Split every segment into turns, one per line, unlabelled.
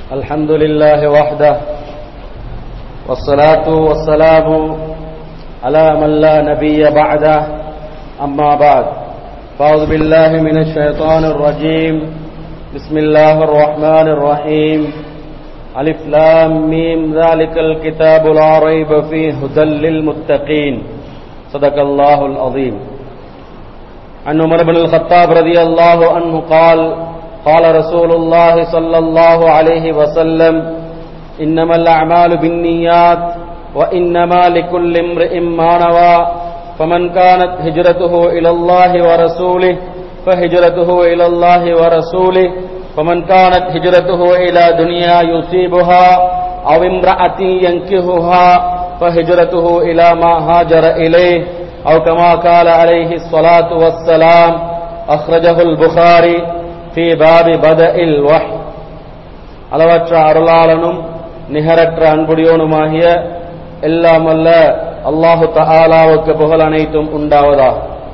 الحمد لله وحده والصلاة والسلام على من لا نبي بعده أما بعد فأعوذ بالله من الشيطان الرجيم بسم الله الرحمن الرحيم ألف لام ميم ذلك الكتاب لا ريب فيه هدى للمتقين صدق الله العظيم عن عمر بن الخطاب رضي الله عنه قال قال رسول الله صلى الله عليه وسلم إنما الأعمال بالنيات وإنما لكل امرئ ما نوى فمن كانت هجرته إلى الله ورسوله فهجرته إلى الله ورسوله ومن كانت هجرته إلى دنيا يصيبها أو امرأة ينكهها فهجرته إلى ما هاجر إليه أو كما قال عليه الصلاة والسلام أخرجه البخاري في باب بدء الوحي அளவற்ற அருளாளனும் நிகரற்ற அன்புடையோனுமாகிய எல்லாமல்ல அல்லாஹு தஆலாவுக்கு புகழ் அனைத்தும் உண்டாவதா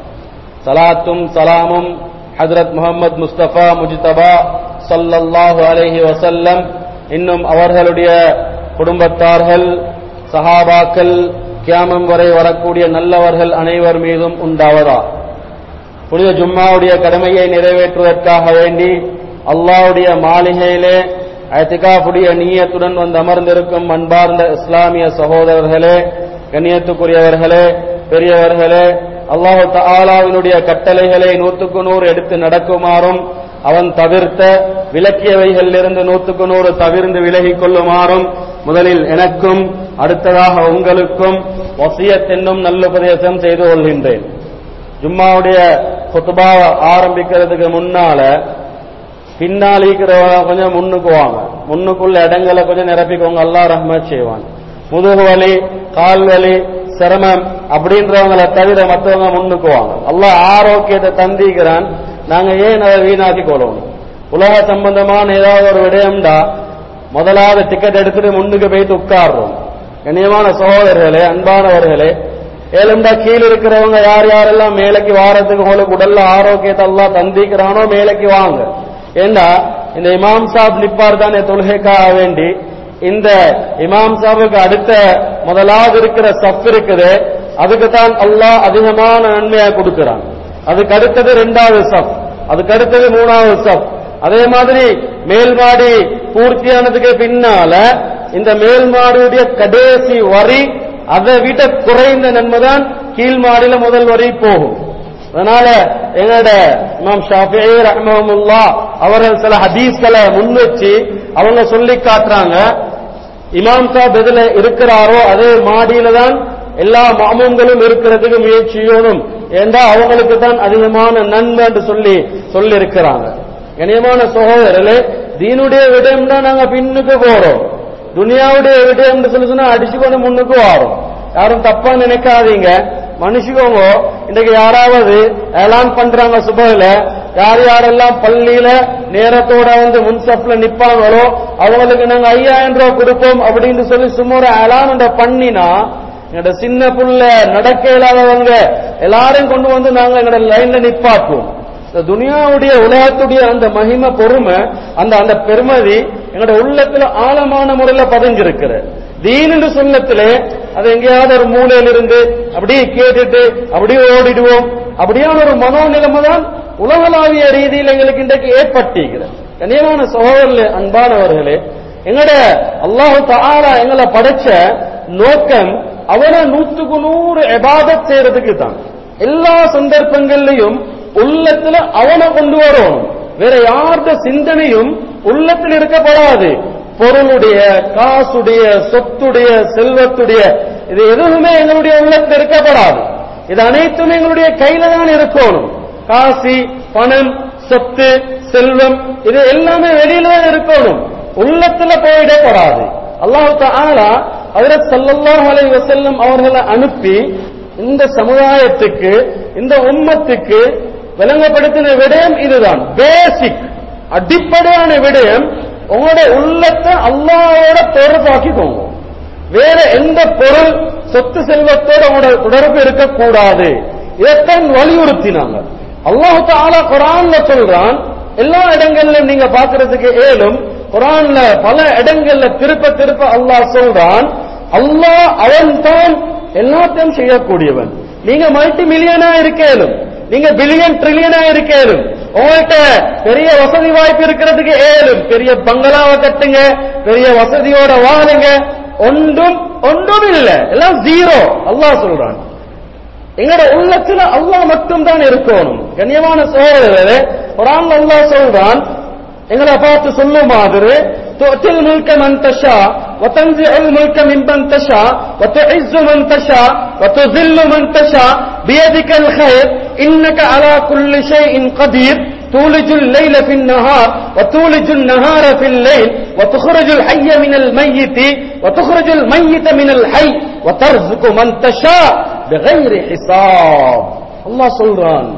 சலாத்தும் சலாமும் ஹஜரத் முகமது முஸ்தபா முஜ்தபா சல்லல்லாஹு அலைஹி வசல்லம் இன்னும் அவர்களுடைய குடும்பத்தார்கள் சஹாபாக்கள் கியாமம் வரை வரக்கூடிய நல்லவர்கள் அனைவர் மீதும் உண்டாவதா புனித ஜும்மாவுடைய கடமையை நிறைவேற்றுவதற்காக வேண்டி அல்லாவுடைய மாளிகையிலே அத்திகாப்புடைய நீயத்துடன் வந்து அமர்ந்திருக்கும் அன்பார்ந்த இஸ்லாமிய சகோதரர்களே கண்ணியத்துக்குரியவர்களே பெரியவர்களே அல்லாஹு தாலாவினுடைய கட்டளைகளை நூற்றுக்கு நூறு எடுத்து நடக்குமாறும் அவன் தவிர்த்த விலக்கியவைகளிலிருந்து நூற்றுக்கு நூறு தவிர்ந்து விலகிக் கொள்ளுமாறும் முதலில் எனக்கும் அடுத்ததாக உங்களுக்கும் வசியத் என்னும் நல்லுபதேசம் செய்து கொள்கின்றேன் ஜும்மாவுடைய குத்துபாவை ஆரம்பிக்கிறதுக்கு முன்னால பின்னால் இருக்கிறவங்க கொஞ்சம் முன்னுக்கு வாங்க முன்னுக்குள்ள இடங்களை கொஞ்சம் நிரப்பிக்கோங்க அல்லா ரஹ்மத் செய்வான் முதுகு வலி கால் வலி சிரமம் அப்படின்றவங்களை தவிர மற்றவங்க முன்னுக்கு வாங்க அல்லாஹ் ஆரோக்கியத்தை தந்திக்கிறான் நாங்க ஏன் அதை வீணாக்கி கொள்ளணும் உலக சம்பந்தமான ஏதாவது ஒரு விடயம்டா முதலாவது டிக்கெட் எடுத்துட்டு முன்னுக்கு போயிட்டு உட்கார்றோம் கண்ணியமான சகோதரர்களே அன்பானவர்களே ஏழுண்டா கீழே இருக்கிறவங்க யார் யாரெல்லாம் மேலைக்கு வாரத்துக்கு உங்களுக்கு உடல்ல ஆரோக்கியத்தை எல்லாம் தந்திக்கிறானோ மேலைக்கு வாங்க ஏண்டா இந்த இமாம் சாப் நிப்பார் தானே தொழுகைக்காக வேண்டி இந்த இமாம் சாபுக்கு அடுத்த முதலாவது இருக்கிற சப் இருக்குது அதுக்கு தான் அல்லாஹ் அதிகமான நன்மையா கொடுக்கிறான் அதுக்கு அடுத்தது ரெண்டாவது சப் அதுக்கு அடுத்தது மூணாவது சப் அதே மாதிரி மேல்மாடி பூர்த்தியானதுக்கு பின்னால இந்த மேல்மாடியுடைய கடைசி வரி அதை விட குறைந்த நன்மை தான் கீழ் மாடியில முதல் வரி போகும் அதனால எங்களோட இமாம் ஷாஃபி ரஹ்மஹமுல்லா அவர்கள் சில ஹதீஸ்களை முன் வச்சு அவங்க சொல்லி காட்டுறாங்க இமாம் சாப் எதுல இருக்கிறாரோ அதே மாடியில தான் எல்லா மாமூன்களும் இருக்கிறதுக்கு முயற்சியோனும் ஏண்டா அவங்களுக்கு தான் அதிகமான நன்மை என்று சொல்லி சொல்லி இருக்கிறாங்க கனியமான சகோதரர்களே தீனுடைய விடயம் தான் நாங்க பின்னுக்கு போறோம் துனியாவுடைய விடயம் சொல்லி சொன்னா அடிச்சு கொண்டு முன்னுக்கு வரோம் யாரும் தப்பா நினைக்காதீங்க மனுஷங்க இன்னைக்கு யாராவது ஏலான் பண்றாங்க சுபையில யார் யாரெல்லாம் பள்ளியில நேரத்தோட வந்து முன்சப்ல நிப்பாங்களோ அவங்களுக்கு நாங்க ஐயாயிரம் ரூபாய் கொடுப்போம் அப்படின்னு சொல்லி சும்மா ஒரு ஏலான் பண்ணினா எங்களோட சின்ன புள்ள நடக்க இல்லாதவங்க எல்லாரையும் கொண்டு வந்து நாங்க எங்களோட லைன்ல நிப்பாட்டுவோம் இந்த துனியாவுடைய உலகத்துடைய அந்த மகிம பொறுமை அந்த அந்த பெருமதி எங்களோட உள்ளத்துல ஆழமான முறையில பதிஞ்சிருக்கிற தீனு சொல்லத்திலே அது எங்கேயாவது ஒரு மூலையில இருந்து அப்படியே கேட்டுட்டு அப்படியே ஓடிடுவோம் அப்படியான ஒரு மனோநிலைமை தான் உலகளாவிய ரீதியில் எங்களுக்கு இன்றைக்கு ஏற்பட்டிருக்கிறது கண்ணியமான சகோதரர்களே அன்பானவர்களே எங்கட அல்லாஹு தாரா எங்களை படைச்ச நோக்கம் அவனை நூற்றுக்கு நூறு எபாதத் செய்யறதுக்கு தான் எல்லா சந்தர்ப்பங்கள்லையும் உள்ளத்துல அவனை கொண்டு வரணும் வேற யார்த சிந்தனையும் உள்ளத்தில் இருக்கப்படாது பொருளுடைய காசுடைய சொத்துடைய செல்வத்துடைய இது எதுவுமே எங்களுடைய உள்ளத்தில் இருக்கப்படாது இது அனைத்தும் எங்களுடைய கையில தான் இருக்கணும் காசி பணம் சொத்து செல்வம் இது எல்லாமே வெளியில தான் இருக்கணும் உள்ளத்துல போயிடப்படாது அல்லாஹு தாலா ஹஜரத் ஸல்லல்லாஹு அலைஹி வஸல்லம் அவர்களை அனுப்பி இந்த சமுதாயத்துக்கு இந்த உம்மத்துக்கு விளங்கப்படுத்தின விடயம் இதுதான் பேசிக் அடிப்படையான விடயம் உங்களுடைய உள்ளத்தை அல்லாவோட தொடர்பாக்கிக்கோங்க வேற எந்த பொருள் சொத்து செல்வத்தோட உங்களோட தொடர்பு இருக்கக்கூடாது இதைத்தான் வலியுறுத்தினாங்க அல்லாஹு தாலா குரான்ல சொல்றான் எல்லா இடங்களிலும் நீங்க பாக்குறதுக்கு ஏலும் குரான்ல பல இடங்கள்ல திருப்ப திருப்ப அல்லாஹ் சொல்றான் அல்லாஹ் அவன் தான் எல்லாத்தையும் செய்யக்கூடியவன் நீங்க மல்டி மில்லியனா இருக்கேலும் நீங்க பில்லியன் ட்ரில்லியனா இருக்கேலும் உங்கள்கிட்ட பெரிய வசதி வாய்ப்பு இருக்கிறதுக்கு ஏலும் பெரிய பங்களாவை கட்டுங்க பெரிய வசதியோட வாழுங்க ஒன்றும் ஒன்றும் இல்ல எல்லாம் ஜீரோ அல்லாஹ் சொல்றான் எங்களோட உள்ளத்துல அல்லாஹ் மட்டும் தான் இருக்கணும் கண்ணியமான சோழர்களே குரான் அல்லாஹ் சொல்றான் எங்களை பார்த்து சொல்லும் மாதிரி تؤتي الملك من تشاء وتنزع الملك ممن تشاء وتعز من تشاء وتذل من تشاء بيدك الخير إنك على كل شيء قدير تولج الليل في النهار وتولج النهار في الليل وتخرج الحي من الميت وتخرج الميت من الحي وترزق من تشاء بغير حساب الله சொல்றான்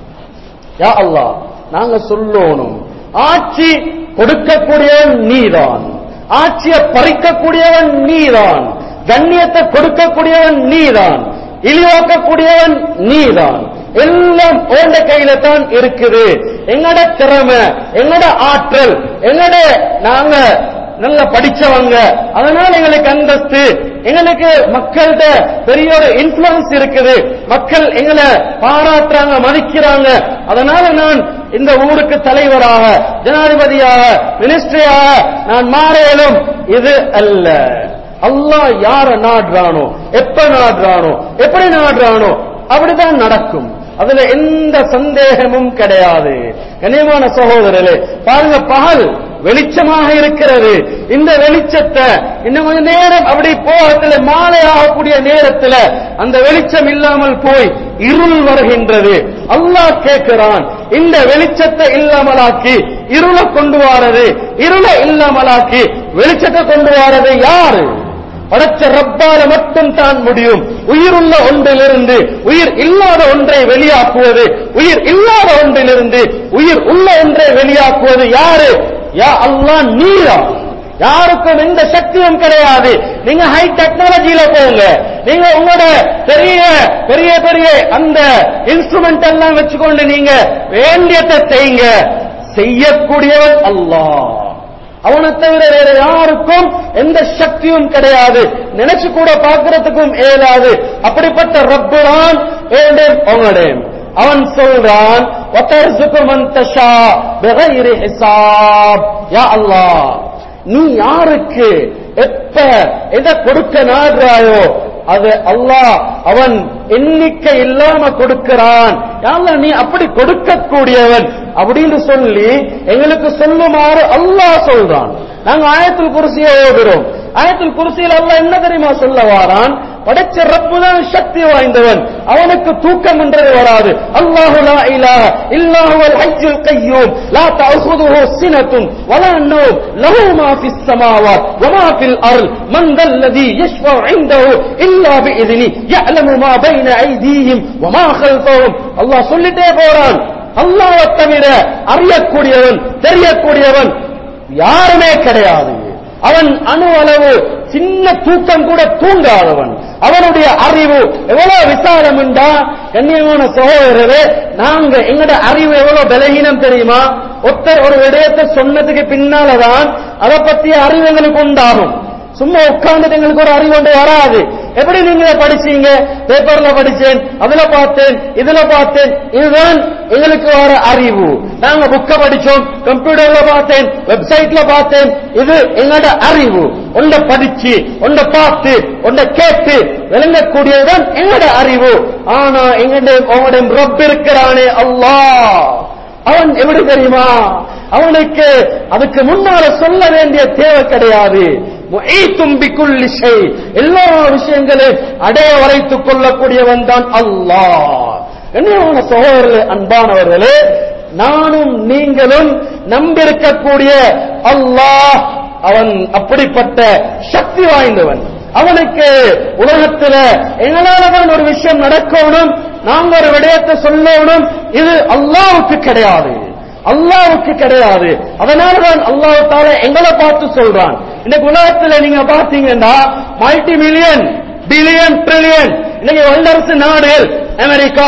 யா அல்லாஹ் நாங்க சொல்லணும் ஆட்சி கொடுக்கக்கூடியவன் நீதான் ஆட்சியை பறிக்கக்கூடியவன் நீதான் கண்ணியத்தை கொடுக்கக்கூடியவன் நீதான் இழிவாக்கக்கூடியவன் நீதான் எல்லாம் ஓண்ட கையில தான் இருக்குது எங்கட திறமை எங்கட ஆற்றல் எங்கட நாங்க நல்ல படிச்சவங்க அதனால எங்களுக்கு அந்தஸ்து எங்களுக்கு மக்கள்கிட்ட பெரிய ஒரு இன்ஃபுளுன்ஸ் இருக்குது மக்கள் எங்களை பாராட்டுறாங்க மதிக்கிறாங்க அதனால நான் இந்த ஊருக்கு தலைவராக ஜனாதிபதியாக மினிஸ்டரியாக நான் மாறேனும் இது அல்ல அல்லாஹ் யார நாடுறானோ எப்ப நாடுறானோ எப்படி நாடுறானோ அப்படிதான் நடக்கும் அதுல எந்த சந்தேகமும் கிடையாது கனியமான சகோதரர்களே பாருங்க பகல் வெளிச்சமாக இருக்கிறது இந்த வெளிச்சத்தை இன்னும் கொஞ்ச நேரம் அப்படி போகத்துல மாலை ஆகக்கூடிய நேரத்துல அந்த வெளிச்சம் இல்லாமல் போய் இருள் வருகின்றது அல்லாஹ் கேட்கிறான் இந்த வெளிச்சத்தை இல்லாமலாக்கி இருளை கொண்டு வாரது இருளை இல்லாமலாக்கி வெளிச்சத்தை கொண்டு வாரது யாரு படைச்ச ரப்பால மட்டும் தான் முடியும் உயிருள்ள ஒன்றிலிருந்து உயிர் இல்லாத ஒன்றை வெளியாக்குவது உயிர் இல்லாத ஒன்றிலிருந்து உயிர் உள்ள ஒன்றை வெளியாக்குவது யாரு யா அல்லா நீரா யாருக்கும் எந்த சக்தியும் கிடையாது நீங்க ஹை டெக்னாலஜியில போங்க நீங்க உங்களோட பெரிய பெரிய பெரிய அந்த இன்ஸ்ட்ருமெண்ட் எல்லாம் வச்சுக்கொண்டு நீங்க வேண்டியதை செய்யுங்க செய்யக்கூடியவன் அல்லாஹ் அவனை தவிர வேற யாருக்கும் எந்த சக்தியும் கிடையாது நினைச்சு கூட பார்க்கறதுக்கும் இயலாது அப்படிப்பட்ட ரப்புதான் ஏடேன் உங்களேன் அவன் சொல்றான் وَتَرْزُقُ مَن تَشَاءُ بِغَيْرِ حِسَابٍ யா அல்லாஹ் நீ யாருக்கு எப்ப எதை கொடுக்க நாடுறாயோ அது அல்லாஹ் அவன் எண்ணிக்கை இல்லாம கொடுக்கிறான் யாழ்லா நீ அப்படி கொடுக்கக்கூடியவன் அப்படின்னு சொல்லி எங்களுக்கு சொல்லுமாறு அல்லாஹ் சொல்றான் நாங்க ஆயத்தில் குருசியை ஓதுறோம் ஆயத்தில் குருசியில் அல்லாஹ் என்ன தெரியுமா சொல்ல வாரான் படைச்ச ரப்பு தான் சக்தி வாய்ந்தவன் அவனுக்கு தூக்கம் என்றது வராது அல்லாஹு லா இலாஹ இல்லாஹுவல் ஹஜ்ஜுல் கய்யூம் லா தஅخذஹு சினத்துன் வலா நௌம் லஹு மா ஃபிஸ் ஸமாவாத் வமா ஃபில் அர்ல் மன் தல்லதி யஷ்ஃபஉ இன்தஹு இல்லா பிஇذنி يعلم ما بين ايديهم وما خلفهم அல்லாஹ் சொல்லிட்டே போறான் அல்லாஹ்வை தவிர அறியக்கூடியவன் தெரியக்கூடியவன் யாருமே கிடையாது அவன் அணு அளவு சின்ன தூக்கம் கூட தூங்காதவன் அவனுடைய அறிவு எவ்வளவு விசாலம் என்றா கண்ணியமான சகோதரரே நாங்க எங்கட அறிவு எவ்வளவு பலகீனம் தெரியுமா ஒருத்தர் ஒரு விடயத்தை சொன்னதுக்கு பின்னாலதான் அதை பத்திய அறிவு எங்களுக்கு உண்டாகும் சும்மா உட்கார்ந்துட்டு எங்களுக்கு ஒரு அறிவு ஒன்று வராது எப்படி நீங்க படிச்சீங்க பேப்பர்ல படிச்சேன் அதுல பார்த்தேன் இதுல பார்த்தேன் இதுதான் எங்களுக்கு வர அறிவு நாங்க புக்க படிச்சோம் கம்ப்யூட்டர்ல பார்த்தேன் வெப்சைட்ல பார்த்தேன் இது எங்களோட அறிவு ஒன்றை படிச்சு ஒன்றை பார்த்து ஒன்றை கேட்டு விளங்கக்கூடியதுதான் எங்களோட அறிவு ஆனா எங்களுடைய உங்களுடைய ரப் இருக்கிறானே அல்லாஹ் அவன் எப்படி தெரியுமா அவனுக்கு அதுக்கு முன்னால சொல்ல வேண்டிய தேவை கிடையாது தும்பிக்குள் எல்லா விஷயங்களையும் அடைய வரைத்துக் கொள்ளக்கூடியவன் தான் அல்லாஹ் என்ன சகோதரர்களே அன்பானவர்களே நானும் நீங்களும் நம்பியிருக்கக்கூடிய அல்லாஹ் அவன் அப்படிப்பட்ட சக்தி வாய்ந்தவன் அவனுக்கு உலகத்துல எங்களால தான் ஒரு விஷயம் நடக்கணும் நாங்க ஒரு விடயத்தை சொல்லணும் இது அல்லாவுக்கு கிடையாது அல்லாவுக்கு கிடையாது அதனாலதான் அல்லாஹால எங்களை பார்த்து சொல்றான் இன்னைக்கு உலகத்துல நீங்க பாத்தீங்கன்னா மல்டி மில்லியன் பில்லியன் ட்ரில்லியன் இன்னைக்கு வல்லரசு நாடுகள் அமெரிக்கா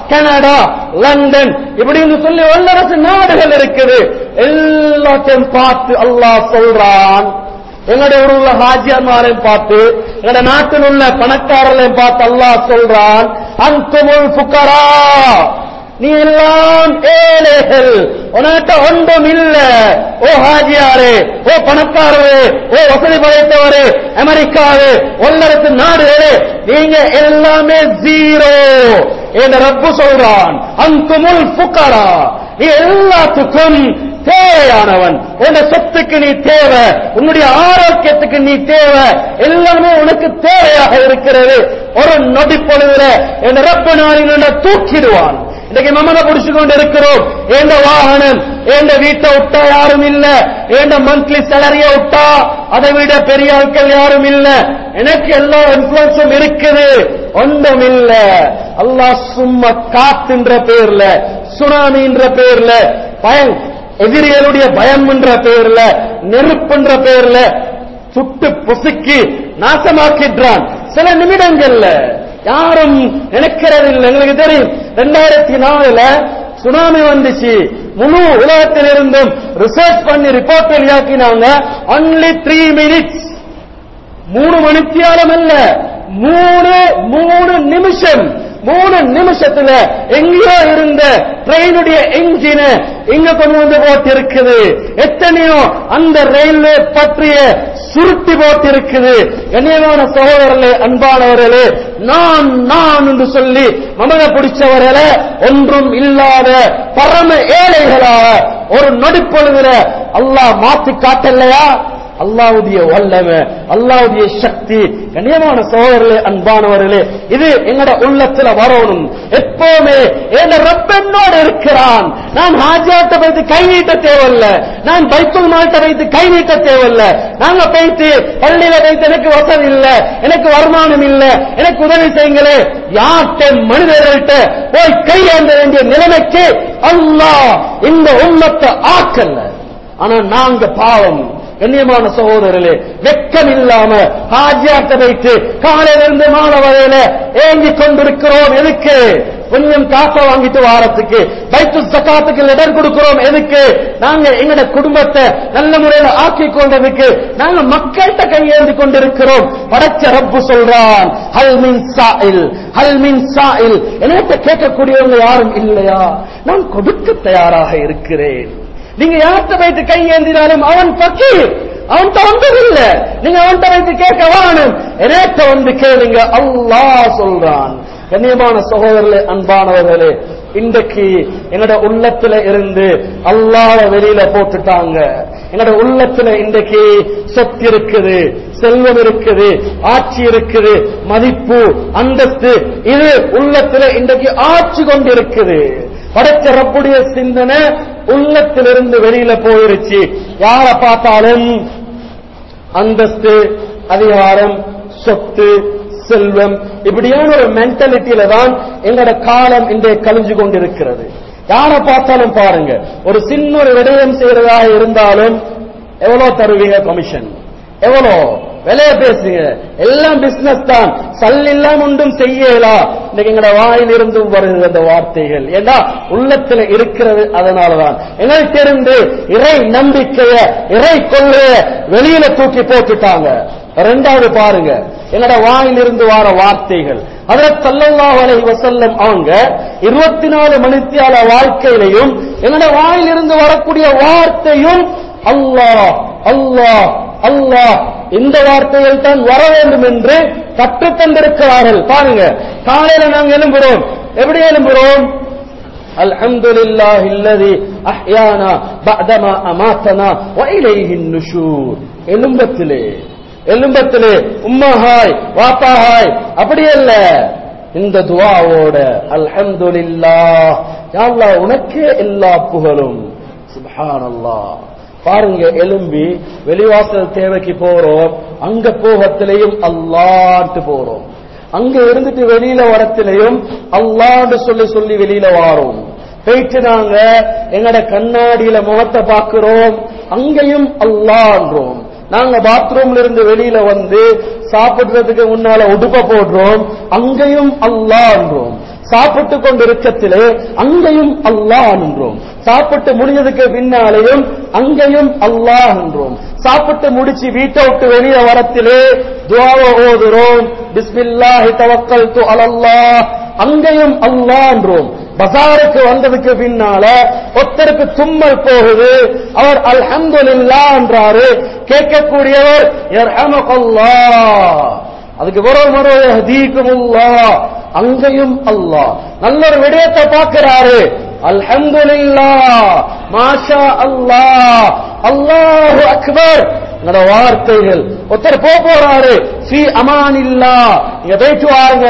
கனடா லண்டன் இப்படின்னு சொல்லி வல்லரசு நாடுகள் இருக்குது எல்லாத்தையும் பார்த்து அல்லாஹ் சொல்றான் எங்களுடைய ஊரில் உள்ள ஹாஜியாமாரையும் பார்த்து எங்களுடைய நாட்டில் உள்ள பணக்காரர்களையும் பார்த்து அல்லாஹ் சொல்றான் அந்துமுல் புக்கரா நீ எல்லாம் ஏழைகள் உனக்கு ஒன்றும் இல்ல ஓ ஹாஜியாரே ஓ பணக்காரரே ஓ வசதி படைத்தவரே அமெரிக்காவே வல்லரசு நாடுகளே நீங்க எல்லாமே ஜீரோ என்ற ரப்பு சொல்றான் அந்துமுல் புக்கரா நீ எல்லாத்துக்கும் தேவையானவன் உன் சொத்துக்கு நீ தேவை உன்னுடைய ஆரோக்கியத்துக்கு நீ தேவை எல்லாமே உனக்கு தேவையாக இருக்கிறது ஒரு நொடி பொழுதுல என் ரப்ப நாளின் தூக்கிடுவான் இன்னைக்கு மமனை புடிச்சு கொண்டு இருக்கிறோம் எந்த வாகனம் எந்த வீட்டை விட்டா யாரும் இல்ல எந்த மந்த்லி சேலரிய விட்டா அதை விட பெரிய ஆட்கள் யாரும் இல்ல எனக்கு எல்லா இன்ஃபுளுன்ஸும் இருக்குது ஒன்றும் இல்ல அல்லாஹ் சும்மா காத்துன்ற பேர்ல சுனாமின்ற பேர்ல பயம் எதிரிகளுடைய பயம் என்ற பெயர்ல நெருப்புன்ற பெயர்ல சுட்டு பொசுக்கி நாசமாக்கின்றான் சில நிமிடங்கள்ல யாரும் நினைக்கிறதில்லை எங்களுக்கு தெரியும் ரெண்டாயிரத்தி நாலுல சுனாமி வந்துச்சு முழு உலகத்தில் இருந்தும் ரிசர்ச் பண்ணி ரிப்போர்ட் வெளியாக்கினாங்க ஒன்லி த்ரீ மினிட்ஸ் மூணு மணித்தியாலம் அல்ல மூணு மூணு நிமிஷம் மூணு நிமிஷத்துல எங்கேயோ இருந்த ட்ரெயினுடைய என்ஜின இங்க கொண்டு வந்து போட்டிருக்குது எத்தனையோ அந்த ரயில்வே பற்றிய சுருட்டி போட்டிருக்குது கண்ணியமான சகோதரர்களே அன்பானவர்களே நான் நான் என்று சொல்லி மமத பிடிச்சவர்களே ஒன்றும் இல்லாத பரம ஏழைகளாக ஒரு நொடிப்பொழுதுல அல்லாஹ் மாத்தி காட்டலையா அல்லாவுடைய வல்லமை அல்லாவுடைய சக்தி கண்ணியமான சோதரர்களே அன்பானவர்களே இது எங்கட உள்ளத்துல வரணும் எப்பவுமே என் ரப்பென்னோடு இருக்கிறான் நான் ஹாஜாட்ட வைத்து கை நீட்ட தேவையில்ல நான் பைத்துல் மால்ட்ட வைத்து கை நீட்ட தேவையில்ல நாங்க போயிட்டு பள்ளியில வைத்து எனக்கு வசதி இல்ல எனக்கு வருமானம் இல்ல எனக்கு உதவி செய்யுங்களே யார்கிட்ட மனிதர்கள்ட்ட போய் கையாண்ட வேண்டிய நிலைமைக்கு அல்லாஹ் இந்த உம்மத்தை ஆக்கல்ல ஆனா நாங்க பாவம் கண்ணியமான சகோதரர்களே வெக்கம் இல்லாம ஹாஜியாட்ட வைத்து காலையில இருந்து மாலை வரையில ஏங்கி கொண்டிருக்கிறோம் எதுக்கு கொஞ்சம் காசை வாங்கிட்டு வாரத்துக்கு பைத்து சக்காத்துக்கு இடம் கொடுக்கிறோம் எதுக்கு நாங்க எங்கட குடும்பத்தை நல்ல முறையில ஆக்கி கொண்டதுக்கு நாங்க மக்கள்கிட்ட கையேந்தி கொண்டிருக்கிறோம் படைச்ச ரப்பு சொல்றான் ஹல் மின் சாயில் ஹல் மின் சாயில் என்கிட்ட கேட்கக்கூடியவங்க யாரும் இல்லையா நான் கொடுக்க தயாராக இருக்கிறேன் நீங்க யார்கிட்ட வைத்து கை ஏந்தினாலும் அவன் பக்கீர் அவன் ஒன்றும் நீங்க அவன்கிட்ட வைத்து கேட்க வாணும் எனேட்ட வந்து கேளுங்க அல்லாஹ் சொல்றான் கண்ணியமான சகோதரர்களே அன்பானவர்களே இன்றைக்கு என்னோட உள்ளத்துல இருந்து அல்லாஹ் வெளியில போட்டுட்டாங்க என்னோட உள்ளத்துல இன்றைக்கு சொத்து இருக்குது செல்வம் இருக்குது ஆட்சி இருக்குது மதிப்பு அந்தஸ்து இது உள்ளத்துல இன்றைக்கு ஆட்சி கொண்டிருக்குது படைச்ச ரப்புடைய சிந்தனை உள்ளத்திலிருந்து வெளியில போயிருச்சு யார பார்த்தாலும் அந்தஸ்து அதிகாரம் சொத்து செல்வம் இப்படியான ஒரு மென்டாலிட்டியில தான் எங்களோட காலம் இன்றைய கழிஞ்சு கொண்டிருக்கிறது யாரை பார்த்தாலும் பாருங்க ஒரு சின்ன ஒரு விடயம் செய்யறதாக இருந்தாலும் எவ்வளவு தருவீங்க கமிஷன் எவ்வளோ விலைய பேசுங்க எல்லாம் பிசினஸ் தான் சல் இல்லாம ஒன்றும் செய்யலாம் இன்னைக்கு எங்கட வாயிலிருந்தும் வருகிற அந்த வார்த்தைகள் ஏன்னா உள்ளத்துல இருக்கிறது அதனாலதான் எங்களுக்கு இருந்து இறை நம்பிக்கைய இறை கொள்ளைய வெளியில தூக்கி போட்டுட்டாங்க ரெண்டாவது பாருங்க என்னோட வாயிலிருந்து வார வார்த்தைகள் அதில் சல்லல்லாஹு அலைஹி வஸல்லம் அவங்க இருபத்தி நாலு மணித்தியால வாழ்க்கையிலையும் என்னோட வாயிலிருந்து வரக்கூடிய வார்த்தையும் அல்லாஹ் அல்லாஹ் அல்லாஹ் இந்த வார்த்தைகள் தான் வர வேண்டும் என்று கற்றுத் தந்திருக்கிறார்கள் பாருங்க காலையில நாங்க எழும்புறோம் எப்படி எழும்புறோம் الحمد لله الذي أحيانا بعدما أماتنا وإليه النشور எலும்பத்திலே எலும்பத்திலே உம்மா ஹாய் வாப்பா ஹாய் அப்படி அல்ல இந்த துவாவோட அல்ஹம்துலில்லாஹ் யா அல்லாஹ் உனக்கே எல்லா புகழும் சுப்ஹானல்லாஹ் பாருங்க எலும்பி வெளிவாசல் தேவைக்கு போறோம் அங்க போகத்திலையும் அல்லாட்டு போறோம் அங்க இருந்துட்டு வெளியில வரத்திலையும் அல்லாண்டு சொல்லி சொல்லி வெளியில வாரோம் போயிட்டு நாங்க எங்கட கண்ணாடியில முகத்தை பார்க்கிறோம் அங்கேயும் அல்லான்றோம் நாங்க பாத்ரூம்ல இருந்து வெளியில வந்து சாப்பிடுறதுக்கு முன்னால உடுப்ப போடுறோம் அங்கேயும் அல்லான்றோம் சாப்பிட்டு கொண்டு இருக்கத்திலே அங்கேயும் அல்லாஹ் என்றோம் சாப்பிட்டு முடிஞ்சதுக்கு பின்னாலேயும் அங்கேயும் அல்லாஹ் என்றோம் சாப்பிட்டு முடிச்சு வீட்டை விட்டு வெளியே வரத்திலே துவாவ ஓதுறோம் பிஸ்மில்லாஹி தவக்கல்து அலல்லாஹ் அங்கேயும் அல்லாஹ் என்றோம் பசாருக்கு வந்ததுக்கு பின்னால ஒருத்தருக்கு தும்மல் போகுது அவர் அல்ஹம்துலில்லா என்றாரு கேட்கக்கூடியவர் யர்ஹமகல்லாஹ் அதுக்கு வரும் ஹதீக்குமுல்லா அங்கேயும் அல்லாஹ் நல்ல ஒரு விடயத்தை பார்க்கிறாரு அல்ஹம்துலில்லா மாஷா அல்லாஹ் அல்லாஹு அக்பர் என்னோட வார்த்தைகள் ஒருத்தர் போக போறாரு ஸ்ரீ அமானில்லா நீங்க போயிட்டு வாருங்க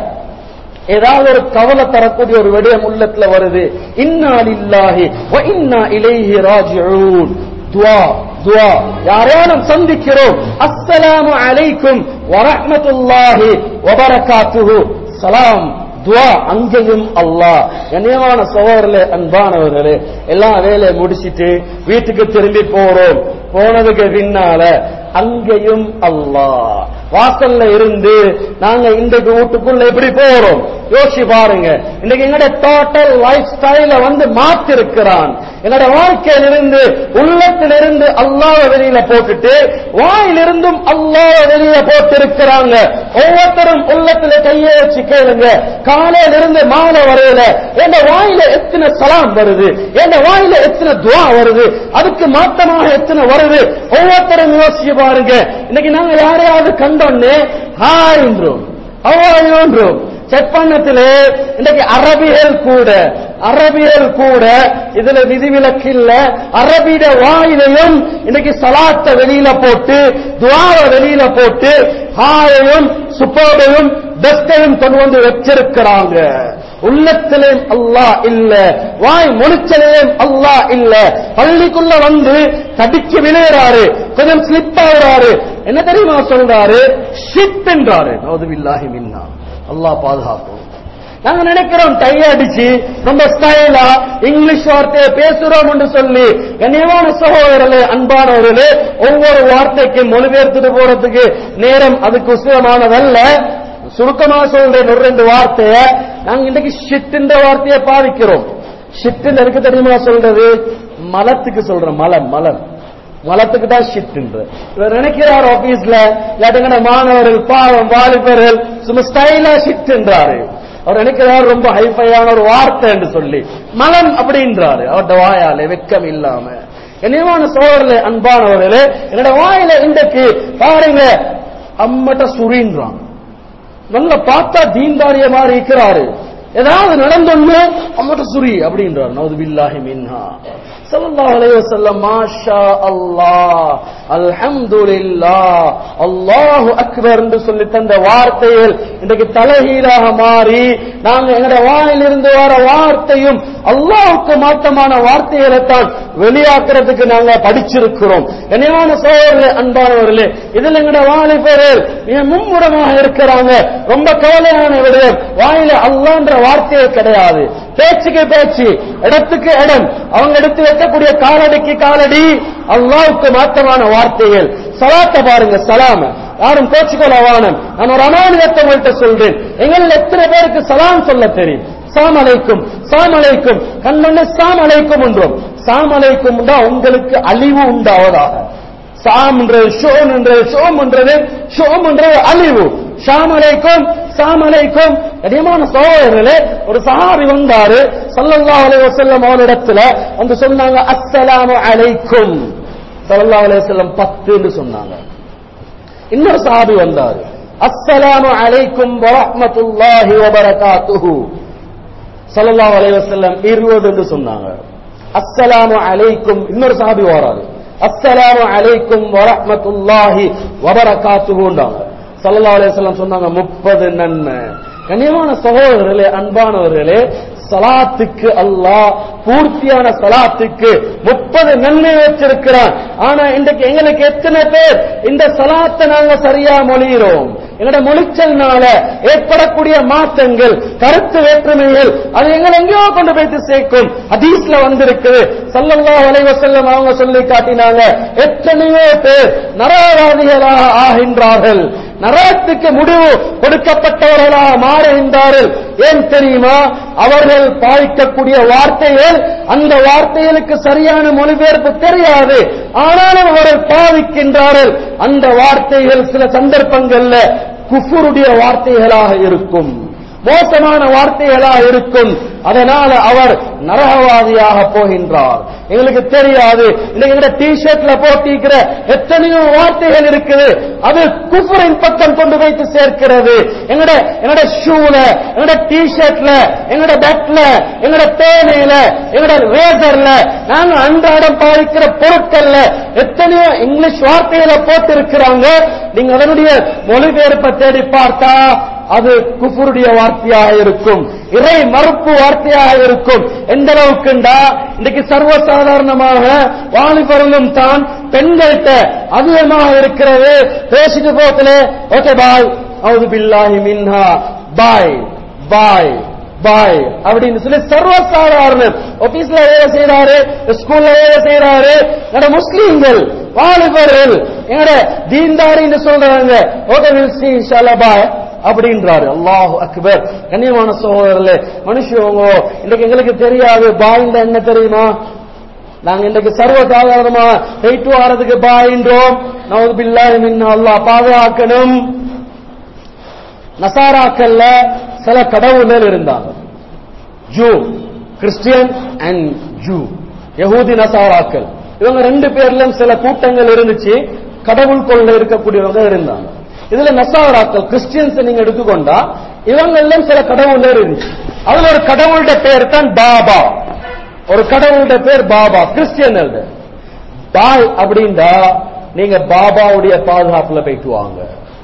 ஏதாவது ஒரு கவலை தரக்கூடிய ஒரு விடயம் உள்ளத்துல வருது இன்னா லில்லாஹி வ இன்னா இலைஹி ராஜிஊன் துவா துவா யாரையாலும் சந்திக்கிறோம் அஸ்ஸலாமு அலைக்கும் வரஹ்மத்துல்லாஹி வபரகாத்துஹு சலாம் துவா அங்கேயும் அல்லாஹ் கண்ணியமான சகோதரர்களே அன்பானவர்களே எல்லாம் வேலையை முடிச்சிட்டு வீட்டுக்கு திரும்பி போறோம் போனதுக்கு பின்னால அங்கேயும் அல்லாஹ் வாசல்ல இருந்து நாங்க இன்றைக்கு வீட்டுக்குள்ள எப்படி போறோம் யோசிச்சு பாருங்க இன்னைக்கு எங்கட டோட்டல் லைஃப் ஸ்டைல வந்து மாத்திருக்கிறான் என்னோட வாழ்க்கையிலிருந்து உள்ளத்திலிருந்து அல்லாஹ் வெளியில போட்டுட்டு வாயிலிருந்தும் அல்லாஹ் வெளியில போட்டு இருக்கிறாங்க ஒவ்வொருத்தரும் உள்ளத்துல கையை வச்சு கேளுங்க காலையில இருந்து மாலை வரையில என் வாயில எத்தனை சலாம் வருது என் வாயில எத்தனை துவா வருது அதுக்கு மாத்தமாக எத்தனை வருது ஒவ்வொருத்தரும் யோசிச்சு பாருங்க இன்னைக்கு நாங்க யாரையாவது கண்டோன்னே ஹாய் என்றோம் அவ்வாயோன்றோம் செக் பண்ணத்திலே இன்னைக்கு அரபிகள் கூட அரபிகள் கூட இதுல விதிவிலக்கு இல்ல அரபிட வாயிலையும் இன்னைக்கு சலாத்த வெளியில போட்டு துவார வெளியில போட்டு ஹாயையும் சுப்போடையும் பெஸ்டையும் கொண்டு வந்து வச்சிருக்கிறாங்க உள்ளத்திலேயும் அல்லாஹ் இல்ல வாய் முடிச்சலையும் அல்லாஹ் இல்ல பள்ளிக்குள்ள வந்து தடிச்சு விளையாறாரு கொஞ்சம் ஸ்லிப் ஆகுறாரு என்ன தெரியுமா சொல்றாரு ஷிட் என்றாரு நௌதுபில்லாஹி மின்னா அல்லாஹ் பாதுகாக்கும் நாங்க நினைக்கிறோம் டை அடிச்சு ரொம்ப ஸ்டைலா இங்கிலீஷ் வார்த்தையை பேசுறோம் என்று சொல்லி கண்ணியமான சகோதரர்களே அன்பானவர்களே ஒவ்வொரு வார்த்தைக்கும் மொழிபெயர்த்துட்டு போறதுக்கு நேரம் அதுக்கு உசிதமானதல்ல சுருக்கமா சொல்றேன் ஒரு ரெண்டு வார்த்தைய நாங்க இன்னைக்கு ஷிட்ன்ற வார்த்தையை பாவிக்கிறோம் ஷிட்டுன்னு எனக்கு தெரியுமா சொல்றது மலத்துக்கு சொல்றோம் மலம் மலம் மலத்துக்கு தான் ஷிட்ன்ற இவர் நினைக்கிறார் ஆபீஸ்ல இல்லாட்டுங்கிற மாணவர்கள் பாவம் வாலிபர்கள் சும்மா ஸ்டைலா ஷிட்ன்றாரு அவர் நினைக்கிறார் ரொம்ப ஹைஃபையான ஒரு வார்த்தை என்று சொல்லி மலம் அப்படின்றாரு அவர்ட வாயாலே வெக்கம் இல்லாம கண்ணியமான சோழர்களே அன்பானவர்களே என்னோட வாயில இன்றைக்கு பாருங்க அம்மட்ட சுரின்றான் நல்ல பார்த்தா தீன்தாரிய மாதிரி இருக்கிறாரு ஏதாவது நடந்தொன்னு அம்மட்ட சுரி அப்படின்றார் நவது பில்லாஹி மின்ஹா ஸல்லல்லாஹு அலைஹி வஸல்லம் மாஷா அல்லாஹ் அல்ஹம்துலில்லாஹ் அல்லாஹு அக்பர் என்று சொல்லி தந்த வார்த்தைகள் இன்றைக்கு தலைகீழாக மாறி நாங்க எங்கட வாயிலிருந்து வர வார்த்தையும் அல்லாஹ்வுக்கு மாற்றமான வார்த்தைகளை தான் வெளியாக்குறதுக்கு நாங்க படிச்சிருக்கிறோம் கனிவான சோழர்களே அன்பானவர்களே இதுல எங்கட வாலிபர்கள் மிக மும்முரமாக இருக்கிறாங்க ரொம்ப கவலையான விடயம் வாயில அல்லான்ற வார்த்தையே கிடையாது பேச்சுக்கு பேச்சு இடத்துக்கு இடம் அவங்க எடுத்து வைக்கக்கூடிய காலடிக்கு காலடி அல்லாவுக்கு மாற்றமான வார்த்தைகள் சலாத்த பாருங்க சலாம யாரும் கோச்சுக்கொள்ள வானம் நான் ஒரு அமானியத்தை உங்கள்கிட்ட சொல்றேன் எங்களில் எத்தனை பேருக்கு சலாம் சொல்ல தெரியும் சாம் அலைக்கும் சாம் அலைக்கும் கண்ணொன்னு சாம் அலைக்கும் என்றோம் சாம் அலைக்கும் உண்டா உங்களுக்கு அழிவு உண்டாவதாக சாம் என்றது ஷோம் என்றது ஷோம் என்றது ஷோம் என்றது அழிவு ஷாம் அலைக்கும் சாம் அலைக்கும் கடியமான சகோதரர்களே ஒரு சஹாபி வந்தாரு சல்லல்லாஹு அலைஹி வஸல்லம் அவரிடத்துல வந்து சொன்னாங்க அஸ்ஸலாமு அலைக்கும் சல்லல்லாஹு அலைஹி வஸல்லம் 10 என்று சொன்னாங்க இன்னொரு சஹாபி வந்தாரு அஸ்ஸலாமு அலைக்கும் வரஹ்மத்துல்லாஹி வபரகாத்துஹு சல்லல்லாஹு அலைஹி வஸல்லம் 20 என்று சொன்னாங்க அஸ்ஸலாமு அலைக்கும் இன்னொரு சஹாபி வராரு அஸ்ஸலாமு அலைக்கும் வரஹ்மத்துல்லாஹி வபரகாத்துஹுன்றாங்க சல்லல்லாஹு அலைஹி வஸல்லம் சொன்னாங்க 30 நன்மை கண்ணியமான சகோதரர்களே அன்பானவர்களே சலாத்துக்கு அல்லாஹ் பூர்த்தியான சலாத்துக்கு முப்பது நன்மை வச்சிருக்கிறான் ஆனா இன்றைக்கு எங்களுக்கு எத்தனை பேர் இந்த சலாத்தை நாங்க சரியா மொழிகிறோம் எங்களோட மொழிச்சல்னால ஏற்படக்கூடிய மாற்றங்கள் கருத்து வேற்றுமைகள் அது எங்களை எங்கேயோ கொண்டு போய்த்து சேர்க்கும் ஹதீஸ்ல வந்திருக்குது சல்லல்லாஹு அலைஹி வஸல்லம் அவங்க சொல்லி காட்டினாங்க எத்தனையோ பேர் நரவாதிகளாக ஆகின்றார்கள் நரகத்துக்கு முடிவு கொடுக்கப்பட்டவர்களாக மாறுகின்றார்கள் ஏன் தெரியுமா அவர்கள் பாய்க்கக்கூடிய வார்த்தைகள் அந்த வார்த்தைகளுக்கு சரியான மொழிபெயர்ப்பு தெரியாது ஆனாலும் அவர்கள் பாவிக்கின்றார்கள் அந்த வார்த்தைகள் சில சந்தர்ப்பங்கள்ல குஃபுருடைய வார்த்தைகளாக இருக்கும் மோசமான வார்த்தைகளாக இருக்கும் அதனால அவர் நரகவாதியாக போகின்றார் எங்களுக்கு தெரியாது இன்னைக்கு எங்க டி ஷர்ட்ல போட்டிருக்கிற எத்தனையோ வார்த்தைகள் இருக்குது அது குஃபரின் பக்கம் கொண்டு வைத்து சேர்க்கிறது எங்கட எங்கட ஷூல எங்கட டி ஷர்ட்ல எங்கட பெட்ல எங்கட தேனையில எங்கட ரேசர்ல நாங்க அன்றாடம் பாதிக்கிற பொருட்கள்ல எத்தனையோ இங்கிலீஷ் வார்த்தைகளை போட்டு இருக்கிறாங்க நீங்க அதனுடைய மொழிபெயர்ப்பை தேடி பார்த்தா அது குஃபுருடைய வார்த்தையாக இருக்கும் இறை மறுப்பு வார்த்தையாக இருக்கும் எந்த அளவுக்குண்டா இன்னைக்கு சர்வசாதாரணமாக வாலிபர்களும் தான் பெண்கள்கிட்ட அதிகமாக இருக்கிறது பேசிட்டு போகல ஓகே பாய் அவுது பில்லாஹி மின்ஹா பாய் பாய் பாய் அப்படின்னு சொல்லி சர்வசாதாரணம் ஆபீஸ்ல வேலை செய்யறாரு ஸ்கூல்ல வேலை செய்யறாரு எங்கட முஸ்லீம்கள் வாலிபர்கள் எங்கட தீன்தாரின்னு சொல்றாங்க ஓகே வில் சி இன்ஷால்லா பாய் அப்படின்றாரு அல்லாஹ் அக்பர் கண்ணியமான சகோதரர்களே மனுஷங்க இன்னைக்கு எங்களுக்கு தெரியாது பாய்ந்த என்ன தெரியுமா நாங்க இன்றைக்கு சர்வ சாதாரணமா போயிட்டு வாரதுக்கு பாயின்றோம் நவது பில்லாஹி மின்ன அல்லாஹ் பாதுகாக்கணும் நசாராக்கள்ல சில கடவுள்கள் இருந்தாங்க ஜூ கிறிஸ்டியன் அண்ட் ஜூ யகூதி நசாராக்கள் இவங்க ரெண்டு பேர்லயும் சில கூட்டங்கள் இருந்துச்சு கடவுள் கொள்ள இருக்கக்கூடியவங்க இருந்தாங்க இதுல நசாராக்கள் கிறிஸ்டியன்ஸ் நீங்க எடுத்துக்கொண்டா இவங்களும் சில கடவுள் இருந்துச்சு அதுல ஒரு கடவுளுடைய பேர் தான் பாபா ஒரு கடவுளுடைய பேர் பாபா கிறிஸ்டியன் பாய் அப்படின்டா நீங்க பாபாவுடைய பாதுகாப்புல போயிட்டு வாங்க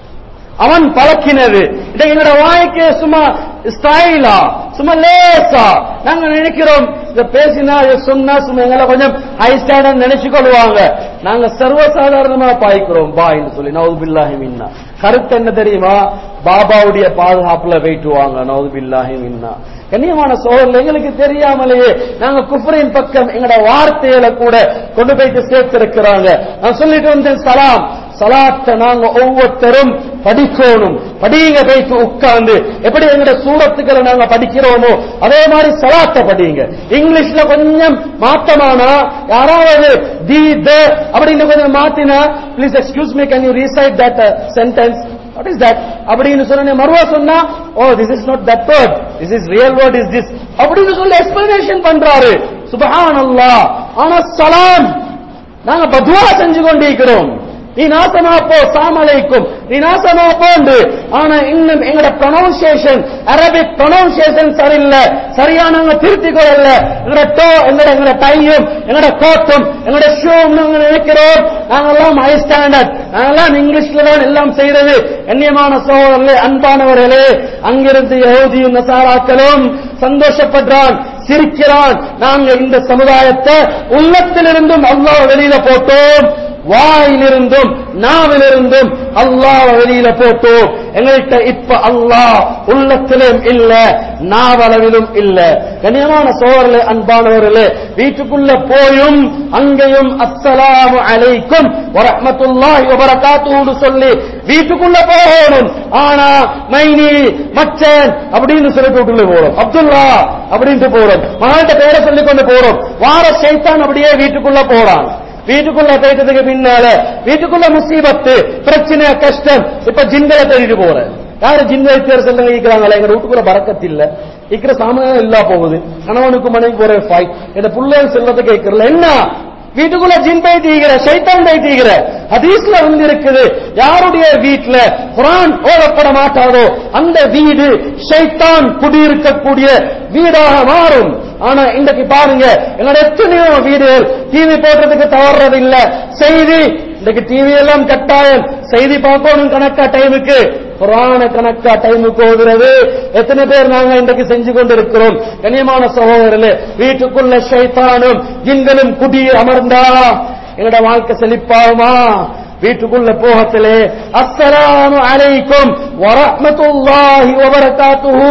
அவன் பழக்கினது இதை எங்களோட வாய்க்கு சும்மா ஸ்டைலா சும்மா லேசா நாங்க நினைக்கிறோம் இத பேசினா இத சொன்னா சும்மா எங்களை கொஞ்சம் ஹை ஸ்டாண்டர்ட் நினைச்சு கொள்வாங்க நாங்க சர்வசாதாரணமா பாய்க்கிறோம் பாய்ன்னு சொல்லி நவது பில்லாஹி மின்னா கருத்து என்ன தெரியுமா பாபாவுடைய பாதுகாப்புல போயிட்டு வாங்க நவது பில்லாஹி மின்னா கண்ணியமான சோழர்கள் எங்களுக்கு தெரியாமலேயே நாங்க குஃபரின் பக்கம் எங்களோட வார்த்தைகளை கூட கொண்டு போயிட்டு சேர்த்திருக்கிறாங்க நான் சொல்லிட்டு வந்தேன் சலாம் சலாத்தை நாங்க ஒவ்வொருத்தரும் படிக்கணும் படிங்க போயிட்டு உட்கார்ந்து எப்படி எங்கட சூரத்துக்களை நாங்க படிக்கிறோமோ அதே மாதிரி சலாத்தை படிங்க இங்கிலீஷ்ல கொஞ்சம் மாத்தமானா யாராவது தி த அப்படின்னு கொஞ்சம் மாத்தினா please excuse me can you recite that sentence what is that அப்படின்னு சொன்ன மறுவா சொன்னா O this is not that word this is real word is this அப்படின்னு சொல்லி எக்ஸ்பிளனேஷன் பண்றாரு சுபஹான் அல்லாஹ் ஆனா சலாம் நாங்க பத்வா செஞ்சு கொண்டிருக்கிறோம் நீ நாசமா போ சாமலைக்கும் நீ நாசமா போண்டு ஆனா இன்னும் எங்கட ப்ரொனவுன்சியேஷன் அரபிக் ப்ரொனவுன்சியேஷன் சரியில்லை சரியானவங்க திருத்திக் கொள்ளல எங்கட டோ எங்கட எங்கட டையும் எங்கட கோட்டும் எங்கட ஷூம் நாங்க நினைக்கிறோம் நாங்கெல்லாம் ஹை ஸ்டாண்டர்ட் நாங்கெல்லாம் இங்கிலீஷ்ல தான் எல்லாம் செய்யறது கண்ணியமான சோழர்களே அன்பானவர்களே அங்கிருந்து யகூதியும் நசாராக்களும் சந்தோஷப்படுறான் சிரிக்கிறான் நாங்க இந்த சமுதாயத்தை உள்ளத்திலிருந்தும் அல்லாஹ் வெளியில போட்டோம் வாயிலிருந்தும் நாவிலிருந்தும் அல்லாஹ் வெளியில போட்டோம் எங்கள்கிட்ட இப்ப அல்லாஹ் உள்ளத்திலும் இல்ல நாவளவிலும் இல்ல கண்ணியமான சோழர்களே அன்பானவர்களே வீட்டுக்குள்ள போயும் அங்கேயும் அஸ்ஸலாமு அலைக்கும் வரஹ்மத்துல்லாஹி வபரகாத்துஹு சொல்லி வீட்டுக்குள்ள போகணும் ஆனா மைனி மச்சன் அப்படின்னு சொல்லிட்டு வீட்டுக்குள்ள போறோம் அப்துல்லா அப்படின்ட்டு போறோம் மகள்கிட்ட பேரை சொல்லி கொண்டு போறோம் வார சைத்தான் அப்படியே வீட்டுக்குள்ள போறான் வீட்டுக்குள்ள போயிட்டதுக்கு பின்னால வீட்டுக்குள்ள முசீபத்து பிரச்சனை கஷ்டம் இப்ப ஜின்களை தேடிட்டு போறேன் யாரு ஜின் வைத்தியர் சொல்லுங்க இருக்கிறாங்களே எங்க வீட்டுக்குள்ள பறக்கத்து இல்ல இருக்கிற சாமான் இல்லா போகுது கணவனுக்கு மனைவி ஒரே ஃபைட் இந்த புள்ளைகள் செல்வத்தை கேட்கறல என்ன வீட்டுக்குள்ள ஜின் பை தீகிற சைத்தான் பை தீகிற ஹதீஸ்ல வந்து இருக்குது யாருடைய வீட்டுல குரான் ஓதப்பட மாட்டாதோ அந்த வீடு ஷைத்தான் குடியிருக்கக்கூடிய வீடாக மாறும் ஆனா இன்றைக்கு பாருங்க என்னோட எத்தனையோ வீடுகள் டிவி போடுறதுக்கு தவறுறது இல்ல செய்தி இன்றைக்கு டிவி எல்லாம் கட்டாயம் செய்தி பார்க்கணும் கணக்கா டைமுக்கு புராண கணக்கா டைமுக்கு ஓதுறது எத்தனை பேர் நாங்க இன்றைக்கு செஞ்சு கொண்டிருக்கிறோம் கண்ணியமான சகோதரர்களே வீட்டுக்குள்ள ஷைத்தானும் ஜின்களும் குடி அமர்ந்தா எங்களோட வாழ்க்கை செழிப்பாகுமா வீட்டுக்குள்ள போகத்திலே அஸ்ஸலாமு அலைக்கும் வரஹ்மத்துல்லாஹி வபரகாத்துஹு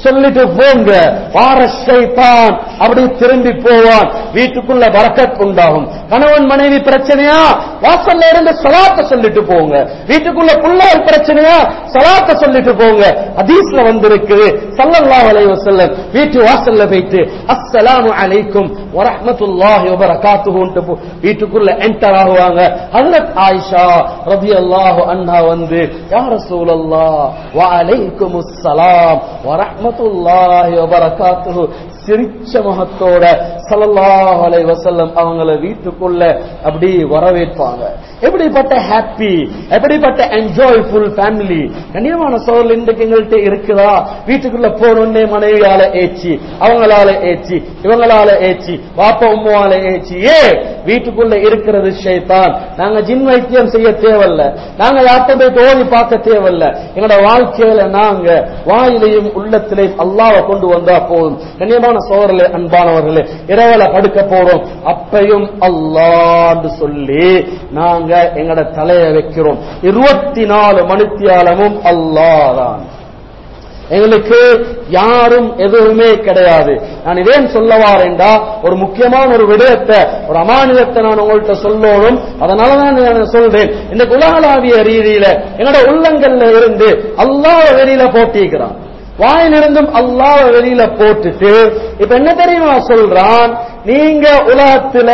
சொல்லிட்டு போங்க வார ஷைத்தான் அப்படி திரும்பி போவான் வீட்டுக்குள்ள வரக்கத் உண்டாகும் கணவன் மனைவி பிரச்சனையா வாசல்ல இருந்து சலாத்த சொல்லிட்டு போங்க வீட்டுக்குள்ள பிள்ளைகள் பிரச்சனையா சலாத்த சொல்லிட்டு போங்க ஹதீஸ்ல வந்திருக்குது ஸல்லல்லாஹு அலைஹி வஸல்லம் வீட்டு வாசல்ல போயிட்டு அஸ்ஸலாமு அலைக்கும் வரஹ்மத்துல்லாஹி வபரகாத்துஹுன்ட்டு போ- வீட்டுக்குள்ள என்டர் ஆகுவாங்க ஹஜ்ரத் ஆயிஷா ரலியல்லாஹு அன்ஹா வந்து யா ரசூலல்லாஹ் வ அலைக்குமுஸ் ஸலாம் வரஹ்மத்துல்லாஹி வபரகாத்துஹு சிரிச்ச முகத்தோட ஸல்லல்லாஹு அலைஹி வஸல்லம் அவங்கள வீட்டுக்குள்ள அப்படி வரவேற்பாங்க எப்படிப்பட்ட ஹாப்பி எப்படிப்பட்ட என்ஜாய்ஃபுல் ஃபேமிலி கண்ணியமான சோழல் இன்றைக்கு எங்கள்கிட்ட இருக்குதா வீட்டுக்குள்ள போனோடனே மனைவியால ஏச்சி அவங்களால ஏச்சி இவங்களால ஏச்சி பாப்பா உம்மால ஏச்சி ஏ வீட்டுக்குள்ள இருக்கிறது ஷைத்தான் நாங்க ஜின் வைத்தியம் செய்ய தேவையில்ல நாங்க யார்கிட்ட போய் தோணி பார்க்க தேவையில்ல எங்களோட வாழ்க்கையில நாங்க வாயிலையும் உள்ளத்திலையும் அல்லாஹ்வை கொண்டு வந்தா போதும் கண்ணியமான சோழர்களே அன்பானவர்களே இரவல படுக்க போறோம் அப்பையும் அல்லான்னு சொல்லி நாங்க எங்கட தலைய வைக்கிறோம் இருபத்தி நாலு மணித்தியாலமும் அல்லாதான் எங்களுக்கு யாரும் எதுவுமே கிடையாது நான் இதேன் சொல்ல வாரேன்டா ஒரு முக்கியமான ஒரு விடயத்தை ஒரு அமானிதத்தை நான் உங்கள்கிட்ட சொல்லணும் அதனால தான் நான் சொல்றேன் இந்த உலகளாவிய ரீதியில என்னோட உள்ளங்கள்ல இருந்து அல்லாஹ் வெளியில போட்டிக்கிறான் வாயிலிருந்தும் அல்லாஹ் வெளியில போட்டுட்டு இப்ப என்ன தெரியுமா சொல்றான் நீங்க உலகத்துல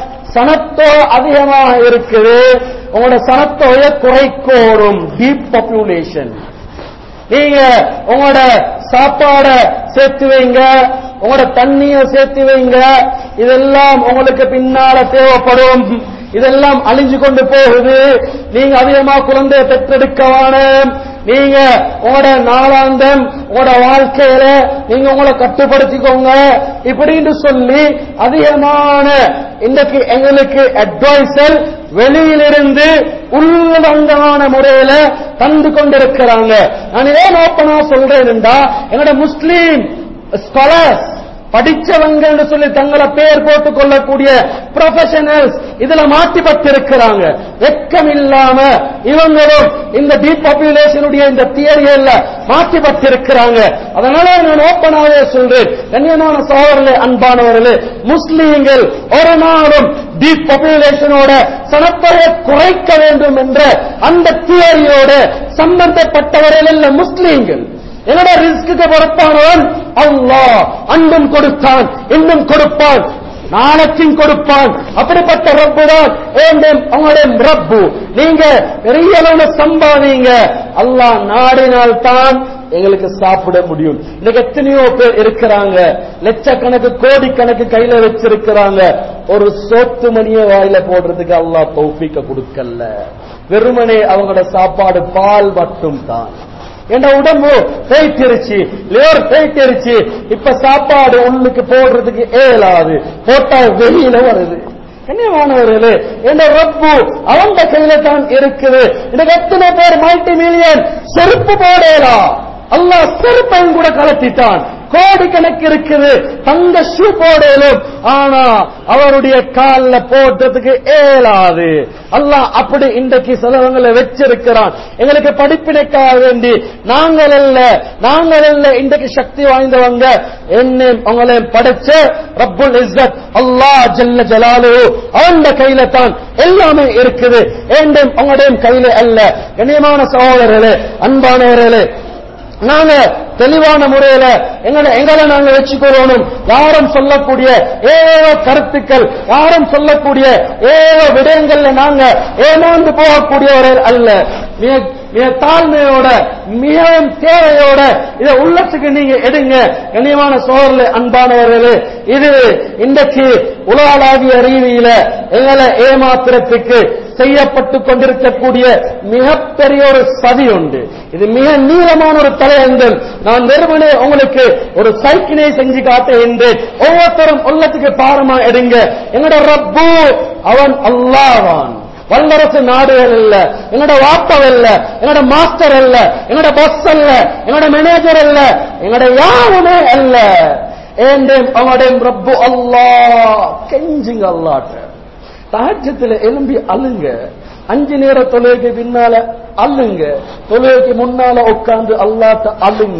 சனத்தோ அதிகமாக இருக்குது உங்களோட சனத்தொகைய குறைக்கோடும் டீப் பாப்புலேஷன் நீங்க உங்களோட சாப்பாட சேர்த்து வைங்க உங்களோட தண்ணிய சேர்த்து வைங்க இதெல்லாம் உங்களுக்கு பின்னால தேவைப்படும் இதெல்லாம் அழிஞ்சு கொண்டு போகுது நீங்க அதிகமா குழந்தைய பெற்றெடுக்கவான நீங்க உங்களோட நாளாந்தம் உங்களோட வாழ்க்கையில நீங்க உங்களை கட்டுப்படுத்திக்கோங்க இப்படின்னு சொல்லி அதிகமான இன்றைக்கு எங்களுக்கு அட்வைசர் வெளியிலிருந்து உள்ளடங்கான முறையில தந்து கொண்டிருக்கிறாங்க நான் ஏன் ஓப்பனா சொல்றேன்டா என்னோட முஸ்லீம் ஸ்காலர்ஸ் படிச்சவங்க என்று சொல்லி தங்களை பேர் போட்டுக் கொள்ளக்கூடிய ப்ரொஃபஷனல்ஸ் இதுல மாட்டிப்பட்டிருக்கிறாங்க வெக்கம் இல்லாம இவங்களும் இந்த டீபாப்புலேஷனுடைய இந்த தியரியல்ல மாட்டிப்பட்டிருக்கிறாங்க அதனால நான் ஓப்பனாவே சொல்றேன் கண்ணியமான சகோதரர்களே அன்பானவர்களே முஸ்லீம்கள் ஒரு நாளும் டீப் பாப்புலேஷனோட சனத்தொகையை குறைக்க வேண்டும் என்ற அந்த தியரியோட சம்பந்தப்பட்டவர்கள் அல்ல முஸ்லீம்கள் என்னோட ரிஸ்க்கு பொறுப்பானவன் அல்லாஹ் அன்பும் கொடுத்தான் இன்னும் கொடுப்பான் நாளைக்கும் கொடுப்பான் அப்படிப்பட்ட ரப்பு தான் ஏண்டும் அவங்களுடைய ரப்பு நீங்க பெரிய அளவுல சம்பாதிங்க அல்லாஹ் நாடினால் தான் எங்களுக்கு சாப்பிட முடியும் இன்னைக்கு எத்தனையோ பேர் இருக்கிறாங்க லட்சக்கணக்கு கோடிக்கணக்கு கையில வச்சிருக்கிறாங்க ஒரு சோத்து மணிய வாயில போடுறதுக்கு அல்லாஹ் தௌஃபீக்க கொடுக்கல வெறுமனே அவங்களோட சாப்பாடு பால் மட்டும் தான் என் உடம்பு போயிட்டிருச்சு லிவர் போயிட்டிருச்சு இப்ப சாப்பாடு உள்ளுக்கு போடுறதுக்கு ஏலாது போட்டா வெளியில வருது கண்ணியமானவர்களே என்ற ரப்பு அவங்க கையில தான் இருக்குது எனக்கு எத்தனை பேர் மல்டி மில்லியன் செருப்பு போடலாம் அல்லாஹ் செருப்பையும் கூட கலத்திட்டான் கோடிக்கணக்கு இருக்குது தங்க ஷூ போடலும் ஆனா அவருடைய கால்ல போட்டதுக்கு ஏலாது அல்லாஹ் அப்படி இன்றைக்கு சிலவங்களை வச்சிருக்கிறான் எங்களுக்கு படிப்பினைக்காக வேண்டி நாங்கள் அல்ல நாங்கள் அல்ல இன்றைக்கு சக்தி வாய்ந்தவங்க என்ன உங்களையும் படைச்ச ரப்புல் இஸ்ஸத் அல்லாஹ் ஜல்ல ஜலாலு அவன் கையில தான் எல்லாமே இருக்குது ஏண்டும் உங்களுடைய கையில அல்ல கண்ணியமான சகோதரர்களே அன்பானவர்களே நாங்க தெளிவான முறையில எங்களை எங்களை நாங்க வச்சுக்கொள்ளணும் யாரும் சொல்லக்கூடிய ஏதோ கருத்துக்கள் யாரும் சொல்லக்கூடிய ஏதோ விடயங்கள்ல நாங்க ஏமாந்து போகக்கூடியவர்கள் அல்ல மிக மிக தாழ்மையோட மிகவும் தேவையோட இதை உள்ளத்துக்கு நீங்க எடுங்க கண்ணியமான சோழர்களே அன்பானவர்களே இது இன்றைக்கு உலகளாவிய ரீதியில எங்களை ஏமாத்துறதுக்கு செய்யப்பட்டு கொண்டிருக்கக்கூடிய மிகப்பெரிய ஒரு சதி உண்டு இது மிக நீளமான ஒரு தலையங்கள் நான் வெறுமனே உங்களுக்கு ஒரு சைக்கிளை செஞ்சு காட்டுகின்றேன் ஒவ்வொருத்தரும் உள்ளத்துக்கு பாரமா எடுங்க எங்கட ரப்பு அவன் அல்லாவான் வல்லரசு நாடுகள் இல்ல என்னோட வாப்பம் இல்ல என்னோட மாஸ்டர் அல்ல என்னோட பஸ் அல்ல என்னோட மேனேஜர் அல்ல என்னோட யாருமே அல்ல ஏண்டேம் அவனுடைய ரப்பு அல்லாஹ் கெஞ்சுங்க அல்லாட்ட தாஜத்துல எலும்பி அழுங்க அஞ்சு நேர தொழுகைக்கு பின்னால அள்ளுங்க தொழுகைக்கு முன்னால உட்கார்ந்து அல்லாட்ட அள்ளுங்க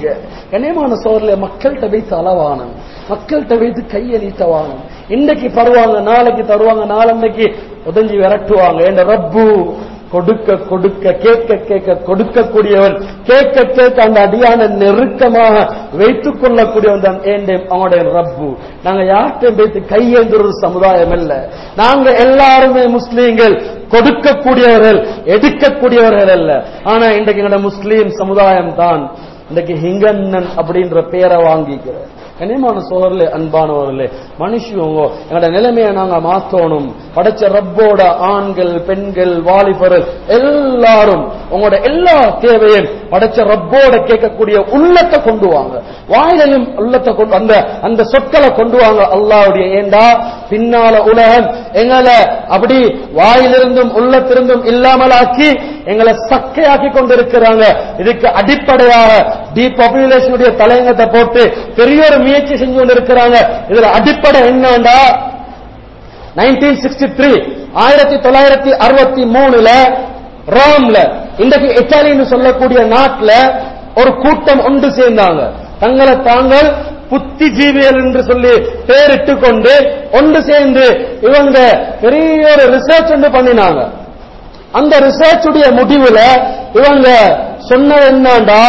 கண்ணியமான சோர்ல மக்கள்கிட்ட வைத்து அளவானம் மக்கள்கிட்ட வைத்து கையளித்தவானம் இன்னைக்கு தருவாங்க நாளைக்கு தருவாங்க நாளன்னைக்கு உதஞ்சி விரட்டுவாங்க என்ற ரப்பு கொடுக்க கொடுக்க கேட்க கேட்க கொடுக்கக்கூடியவன் கேட்க கேட்க அந்த அடியான நெருக்கமாக வைத்துக் கொள்ளக்கூடியவன் தான் ஏண்டே அவனுடைய ரப்பு நாங்க யார்கிட்டையும் வைத்து கையேந்துற ஒரு சமுதாயம் அல்ல நாங்க எல்லாருமே முஸ்லீம்கள் கொடுக்கக்கூடியவர்கள் எடுக்கக்கூடியவர்கள் அல்ல ஆனா இன்றைக்கு எங்களோட முஸ்லீம் சமுதாயம் தான் இன்றைக்கு ஹிங்கண்ணன் அப்படின்ற பேரை வாங்கிக்கிற கனியமான சோழர்களே அன்பானவர்களே மனுஷங்க எங்களோட நிலைமையை நாங்க மாத்தணும் படைச்ச ரப்போட ஆண்கள் பெண்கள் வாலிபர்கள் எல்லாரும் உங்களோட எல்லா தேவையும் படைச்ச ரப்போட கேட்கக்கூடிய உள்ளத்தை கொண்டு வாங்க வாயிலையும் உள்ளத்தை கொண்டு அந்த அந்த சொற்களை கொண்டு வாங்க அல்லாவுடைய ஏண்டா பின்னால உலகம் எங்களை அப்படி வாயிலிருந்தும் உள்ளத்திலிருந்தும் இல்லாமலாக்கி எங்களை சக்கையாக்கி கொண்டிருக்கிறாங்க இதுக்கு அடிப்படையாக டீபாப்புலேஷனுடைய தலையங்கத்தை போட்டு பெரிய ஒரு முயற்சி செஞ்சு கொண்டிருக்கிறாங்க இதுல அடிப்படை என்னண்டா நைன்டீன் சிக்ஸ்டி த்ரீ ஆயிரத்தி தொள்ளாயிரத்தி அறுபத்தி மூணுல ரோம்ல இன்றைக்கு இத்தாலின்னு சொல்லக்கூடிய நாட்டுல ஒரு கூட்டம் ஒன்று சேர்ந்தாங்க தங்களை தாங்கள் புத்திஜீவியல் என்று சொல்லி பேரிட்டு கொண்டு ஒன்று சேர்ந்து இவங்க பெரிய ஒரு ரிசர்ச் ஒன்று பண்ணினாங்க அந்த ரிசர்ச் உடைய முடிவுல இவங்க சொன்னது என்னண்டா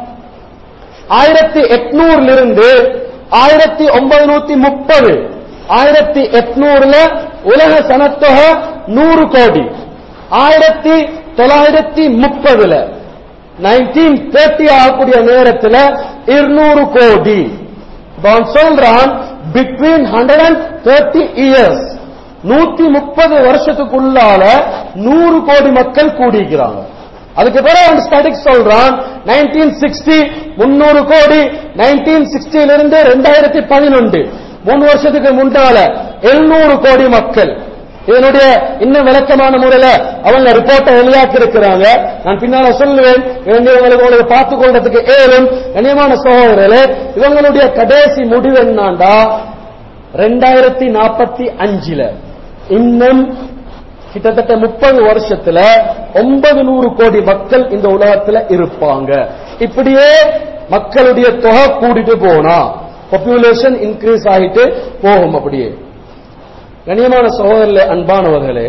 ஆயிரத்தி எட்நூறுல இருந்து ஆயிரத்தி ஒன்பதுநூத்தி முப்பது ஆயிரத்தி எட்நூறுல உலக சனத்தொகை நூறு கோடி ஆயிரத்தி தொள்ளாயிரத்தி முப்பதுல நைன்டீன் தேர்ட்டி ஆகக்கூடிய நேரத்தில் இருநூறு கோடி அவன் சொல்றான் between hundred and thirty years நூத்தி முப்பது வருஷத்துக்குள்ளால நூறு கோடி மக்கள் கூடிக்கிறாங்க அதுக்கு பிறகு அவன் ஸ்டாட்டிக் சொல்றான் நைன்டீன் சிக்ஸ்டி முன்னூறு கோடி நைன்டீன் சிக்ஸ்டில இருந்து ரெண்டாயிரத்தி பதினொன்று மூணு வருஷத்துக்கு முன்னால எழுநூறு கோடி மக்கள் இதனுடைய இன்னும் விளக்கமான முறையில அவங்க ரிப்போர்ட்டை வெளியாக்கி இருக்கிறாங்க நான் பின்னால சொல்லுவேன் இவங்களுக்கு உங்களுக்கு பார்த்துக் கொள்றதுக்கு ஏழும் கண்ணியமான சகோதரர்களே இவங்களுடைய கடைசி முடிவு என்னாண்டா ரெண்டாயிரத்தி நாற்பத்தி அஞ்சுல இன்னும் கிட்டத்தட்ட முப்பது வருஷத்துல ஒன்பது நூறு கோடி மக்கள் இந்த உலகத்துல இருப்பாங்க இப்படியே மக்களுடைய தொகை கூடிட்டு போனா பாப்புலேஷன் இன்க்ரீஸ் ஆகிட்டு போகும் அப்படியே கண்ணியமான சகோதரர்களே அன்பானவர்களே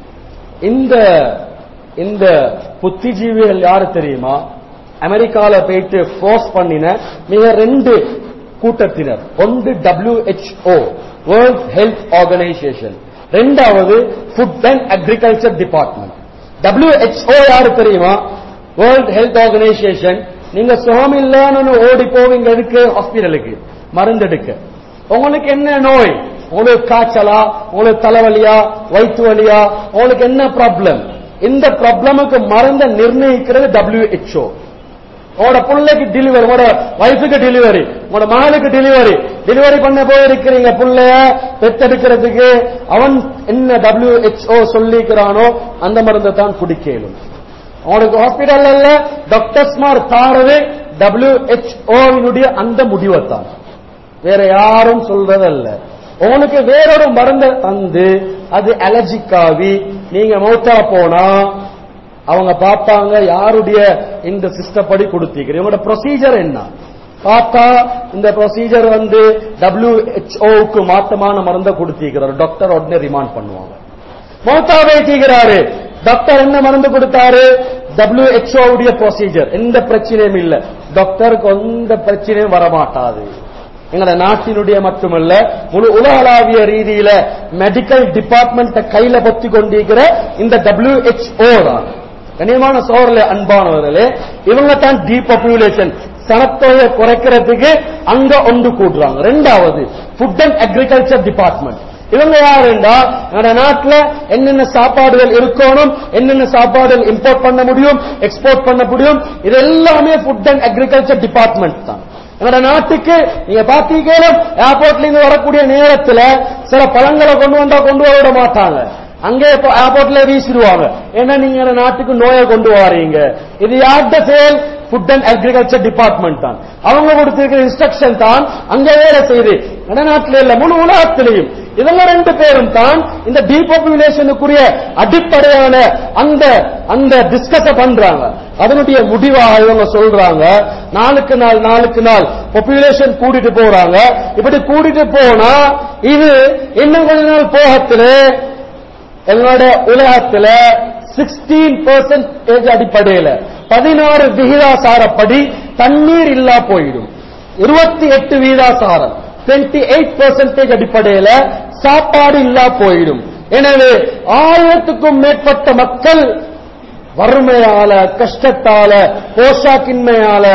இந்த இந்த புத்திஜீவிகள் யாரு தெரியுமா அமெரிக்கால போயிட்டு ஃபோர்ஸ் பண்ணின மிக ரெண்டு கூட்டத்தினர் ஒன்று WHO வேர்ல்ட் ஹெல்த் ஆர்கனைசேஷன் ரெண்டாவது food and agriculture department WHO யாரு தெரியுமா வேர்ல்ட் ஹெல்த் ஆர்கனைசேஷன் நீங்க சுகம் இல்லன்னு ஓடி போவீங்க எதுக்கு ஹாஸ்பிட்டலுக்கு மருந்து எடுக்க உங்களுக்கு என்ன நோய் உங்களுக்கு காய்ச்சலா உங்களுக்கு தலைவலியா வயிற்று வலியா உங்களுக்கு என்ன ப்ராப்ளம் இந்த ப்ராப்ளமுக்கு மருந்தை நிர்ணயிக்கிறது WHO உங்களோட பிள்ளைக்கு டெலிவரி உங்களோட வைஃபுக்கு டெலிவரி உங்களோட மகளுக்கு டெலிவரி டெலிவரி பண்ண போயிருக்கிறீங்க பிள்ளைய பெத்தெடுக்கிறதுக்கு அவன் என்ன WHO சொல்லிக்கிறானோ அந்த மருந்தை தான் குடிக்கலும் அவனுக்கு ஹாஸ்பிட்டல்ல டாக்டர்ஸ்மார் தாரது WHO அந்த முடிவைத்தான் வேற யாரும் சொல்றதல்ல உனக்கு வேறொரு மருந்தை தந்து அது அலர்ஜிக் ஆகி நீங்க மௌத்தா போனா அவங்க பார்ப்பாங்க யாருடைய இந்த சிஸ்டம் படி கொடுத்தீங்க இவங்களோட ப்ரொசீஜர் என்ன பார்த்தா இந்த ப்ரொசீஜர் வந்து டபிள்யூஹெச்ஓக்கு மாத்தமான மருந்தை கொடுத்திருக்கிறார் டாக்டர் உடனே ரிமாண்ட் பண்ணுவாங்க மௌத்தா வைத்திருக்கிறாரு டாக்டர் என்ன மருந்து கொடுத்தாரு WHO உடைய ப்ரொசீஜர் எந்த பிரச்சனையும் இல்ல டாக்டருக்கு எந்த பிரச்சனையும் வரமாட்டாது எங்களோட நாட்டினுடைய மட்டுமல்ல முழு உலகளாவிய ரீதியில மெடிக்கல் டிபார்ட்மெண்ட் கையில பொத்தி கொண்டிருக்கிற இந்த WHO தான் கனியமான சோழர்களே அன்பானவர்களே இவங்க தான் டீபாப்புலேஷன் சனத்தொகையை குறைக்கிறதுக்கு அங்க ஒன்று கூட்டுறாங்க ரெண்டாவது ஃபுட் அண்ட் அக்ரிகல்ச்சர் டிபார்ட்மெண்ட் இவங்க யாருண்டா நம்ம நாட்டுல என்னென்ன சாப்பாடுகள் இருக்கணும் என்னென்ன சாப்பாடுகள் இம்போர்ட் பண்ண முடியும் எக்ஸ்போர்ட் பண்ண முடியும் இது எல்லாமே ஃபுட் அண்ட் அக்ரிகல்ச்சர் டிபார்ட்மெண்ட் தான் எங்களோட நாட்டுக்கு நீங்க பாத்தீங்கன்னா ஏர்போர்ட்ல இருந்து வரக்கூடிய நேரத்துல சில பழங்களை கொண்டு வந்தா கொண்டு வர விட மாட்டாங்க அங்கே ஏர்போர்ட்ல வீசிடுவாங்க ஏன்னா நீங்க இந்த நாட்டுக்கு நோயை கொண்டு வரீங்க இது யார்கிட்ட செயல் ஃபுட் அண்ட் அக்ரிகல்ச்சர் டிபார்ட்மெண்ட் தான் அவங்க கொடுத்திருக்கிற இன்ஸ்ட்ரக்ஷன் தான் அங்க வேலை செய்யுது வடநாட்டில் இல்ல முழு உலகத்திலையும் இவங்க ரெண்டு பேரும் தான் இந்த டீபாப்புலேஷனுக்குரிய அடிப்படையான அந்த அந்த டிஸ்கஸ பண்றாங்க அதனுடைய முடிவாக இவங்க சொல்றாங்க நாளுக்கு நாள் நாளுக்கு நாள் பாப்புலேஷன் கூட்டிட்டு போறாங்க இப்படி கூட்டிட்டு போனா இது இன்னும் கொஞ்ச நாள் போகத்துல எங்களோட உலகத்துல சிக்ஸ்டீன் பெர்சன்டேஜ் அடிப்படையில பதினாறு விகிதாசாரப்படி தண்ணீர் இல்லா போயிடும் இருபத்தி எட்டு வீதாசாரம் டுவெண்ட்டி எயிட் பெர்சன்டேஜ் அடிப்படையில சாப்பாடு இல்லா போயிடும் எனவே ஆயிரத்துக்கும் மேற்பட்ட மக்கள் வறுமையால கஷ்டத்தால போஷாக்கின்மையால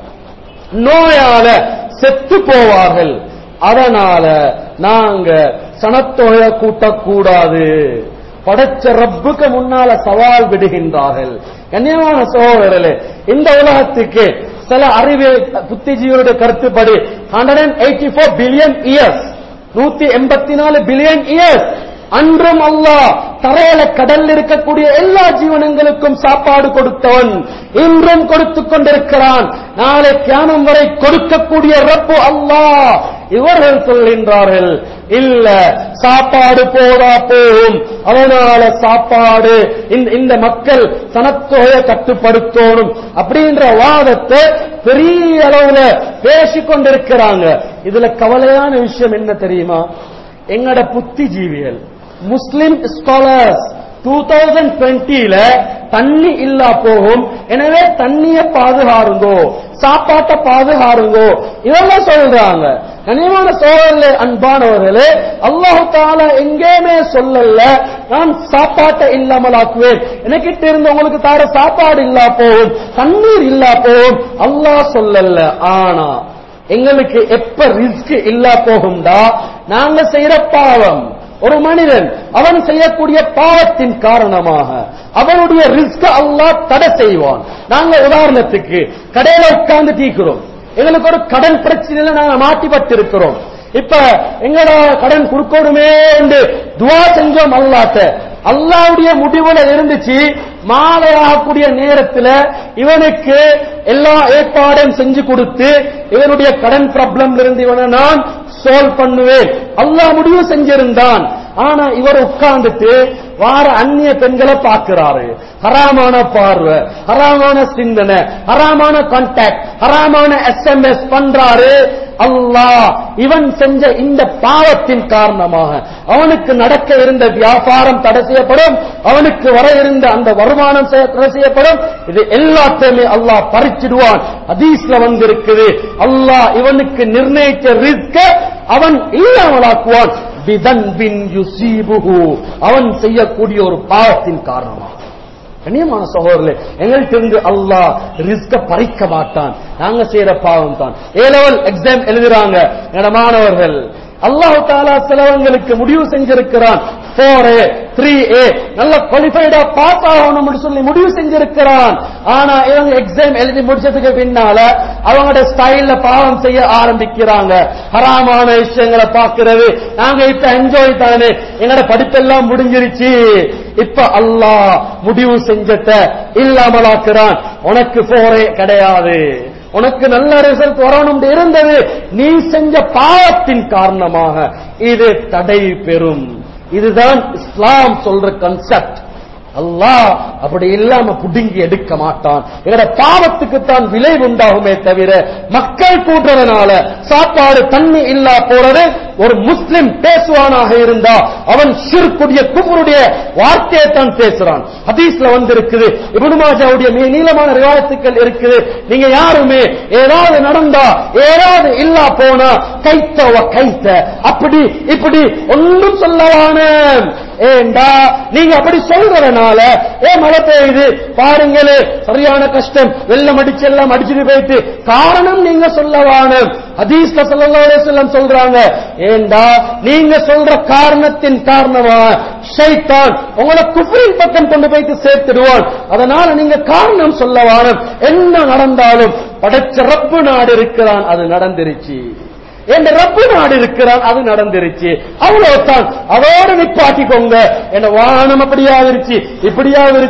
நோயால செத்து போவார்கள் அதனால நாங்க சனத்தொகை கூட்டக்கூடாது படைச்ச ரப்புக்கு முன்னால சவால் விடுகின்றார்கள் கண்ணியமான சகோதரர்களே இந்த உலகத்துக்கு சில அறிவு புத்திஜீவியுடைய கருத்துப்படி hundred and eighty four billion years நூத்தி எண்பத்தி நாலு பில்லியன் இயர்ஸ் அன்றும் அல்லாஹ் தரையில கடல்ல இருக்கக்கூடிய எல்லா ஜீவனங்களுக்கும் சாப்பாடு கொடுத்தவன் இன்றும் கொடுத்துக் கொண்டிருக்கிறான் நாளை கியானம் வரை கொடுக்கக்கூடிய ரப்பு அல்லாஹ் இவர்கள் சொல்கின்றார்கள் இல்ல சாப்பாடு போதா போகும் அதனால சாப்பாடு இந்த- இந்த மக்கள் சனத்தொகையை கட்டுப்படுத்தணும் அப்படின்ற வாதத்தை பெரிய அளவுல பேசிக் கொண்டிருக்கிறாங்க இதுல கவலையான விஷயம் என்ன தெரியுமா எங்கட புத்திஜீவிகள் முஸ்லிம் ஸ்காலர்ஸ் டூ தௌசண்ட் டுவெண்ட்டில தண்ணி இல்லா போகும் எனவே தண்ணிய பாதுகாருங்கோ சாப்பாட்டை பாதுகாருங்கோ இதெல்லாம் சொல்றாங்க கனிவான சோழர்களே அன்பானவர்களே அல்லாஹு தாலா எங்கேயுமே சொல்லல நான் சாப்பாட்டை இல்லாமலாக்குவேன் எனக்கிட்ட இருந்து உங்களுக்கு தார சாப்பாடு இல்லா போகும் தண்ணீர் இல்லா போகும் அல்லாஹ் சொல்லல ஆனா எங்களுக்கு எப்ப ரிஸ்க் இல்லா போகும்டா நாங்க செய்யற பாவம் ஒரு மனிதன் அவன் செய்யக்கூடிய பாவத்தின் காரணமாக அவனுடைய ரிஸ்க் அல்லாஹ் தடை செய்வான் நாங்க உதாரணத்துக்கு கடையில உட்கார்ந்து தீக்கிறோம் எங்களுக்கு ஒரு கடன் பிரச்சனையில நாங்க மாட்டிப்பட்டு இருக்கிறோம் இப்ப எங்கட கடன் கொடுக்கணுமே என்று துவா செஞ்சோம் அல்லாட்ட அல்லாவுடைய முடிவுல இருந்துச்சு மாலை ஆகக்கூடிய நேரத்துல இவனுக்கு எல்லா ஏற்பாடையும் செஞ்சு கொடுத்து இவனுடைய கடன் ப்ராப்ளம்ல இருந்து இவனை நான் சால்வ் பண்ணுவேன் அல்லாஹ் முடிவு செஞ்சிருந்தான் ஆனா இவர் உட்கார்ந்துட்டு வார அந்நிய பெண்களை பார்க்கிறாரு ஹராமான பார்வை ஹராமான சிந்தனை ஹராமான கான்டாக்ட் ஹராமான எஸ்எம்எஸ் பண்றாரு அல்லாஹ் இவன் செஞ்ச இந்த பாவத்தின் காரணமாக அவனுக்கு நடக்க இருந்த வியாபாரம் தடை செய்யப்படும் அவனுக்கு வர இருந்த அந்த வருமானம் செய்ய- தடை செய்யப்படும் இது எல்லாத்தையுமே அல்லாஹ் பறிச்சிடுவான் ஹதீஸ்ல வந்திருக்குது அல்லாஹ் இவனுக்கு நிர்ணயித்த ரிஸ்க அவன் இல்லாமலாக்குவான் பிதன்பின் யுசீபுஹு அவன் செய்யக்கூடிய ஒரு பாவத்தின் காரணமாக கண்ணியமான சகோதரர்களே எங்கள்கிட்ட இருந்து அல்லாஹ் ரிஸ்க பறிக்க மாட்டான் நாங்க செய்யற பாவம் தான் ஏ லெவல் எக்ஸாம் எழுதுறாங்க எங்க மாணவர்கள் அல்லாஹ் தாலா சிலவங்களுக்கு முடிவு செஞ்சிருக்கிறான் போர் ஏ த்ரீ ஏ நல்ல குவாலிஃபைடா பாஸ் ஆகணும்னு சொல்லி முடிவு செஞ்சிருக்கிறான் ஆனா இவங்க எக்ஸாம் எழுதி முடிச்சதுக்கு பின்னால அவங்களோட ஸ்டைல்ல பாவம் செய்ய ஆரம்பிக்கிறாங்க ஹராமான விஷயங்களை பார்க்கிறது நாங்க இப்ப என்ஜாய் தானே எங்களோட படிப்பெல்லாம் முடிஞ்சிருச்சு இப்ப அல்லாஹ் முடிவு செஞ்சத இல்லாமலாக்குறான் உனக்கு போரே கிடையாது உனக்கு நல்ல ரிசல்ட் வரணும் இருந்தது நீ செஞ்ச பாவத்தின் காரணமாக இது தடை பெறும் இதுதான் இஸ்லாம் சொல்ற கன்செப்ட் அல்லாஹ் அப்படி இல்லாம புடுங்கி எடுக்க மாட்டான் எங்கட பாவத்துக்கு தான் விளைவு உண்டாகுமே தவிர மக்கள் கூட்டுறதுனால சாப்பாடு தண்ணி இல்லா போறது ஒரு முஸ்லிம் பேசுவானாக இருந்தா அவன் ஷிர்குடைய குஃபருடைய வார்த்தையை தான் பேசுறான் ஹதீஸ்ல வந்து இருக்குது இப்னு மாஜாவுடைய மிக நீளமான ரிவாயத்துக்கள் இருக்குது நீங்க யாருமே ஏதாவது நடந்தா ஏதாவது இல்லா போனா கைத்தவ கைத்த அப்படி இப்படி ஒன்றும் சொல்லவான ஏண்டா நீங்க அப்படி சொல்றதுனால ஏ மழை பெய்யுது பாருங்களே சரியான கஷ்டம் வெள்ளம் அடிச்சு எல்லாம் அடிச்சுட்டு போயிட்டு காரணம் நீங்க சொல்லவான ஹதீஸ்ல ஸல்லல்லாஹு அலைஹி வஸல்லம் சொல்றாங்க ஏண்டா நீங்க சொல்ற காரணத்தின் காரணமா ஷைத்தான் உங்களை குஃப்ரின் பக்கம் கொண்டு போயிட்டு சேர்த்துடுவான் அதனால நீங்க காரணம் சொல்லவான என்ன நடந்தாலும் படைச்ச ரப்பு நாடு இருக்கிறான் அது நடந்துருச்சு என் ரப்பு நாடு இருக்கிறான் அது நடந்துருச்சு அவ்வளவுதான் அதோட நிப்பாட்டிக்கோங்க என்ன வானம் அப்படியா இருச்சு இப்படியா இருச்சு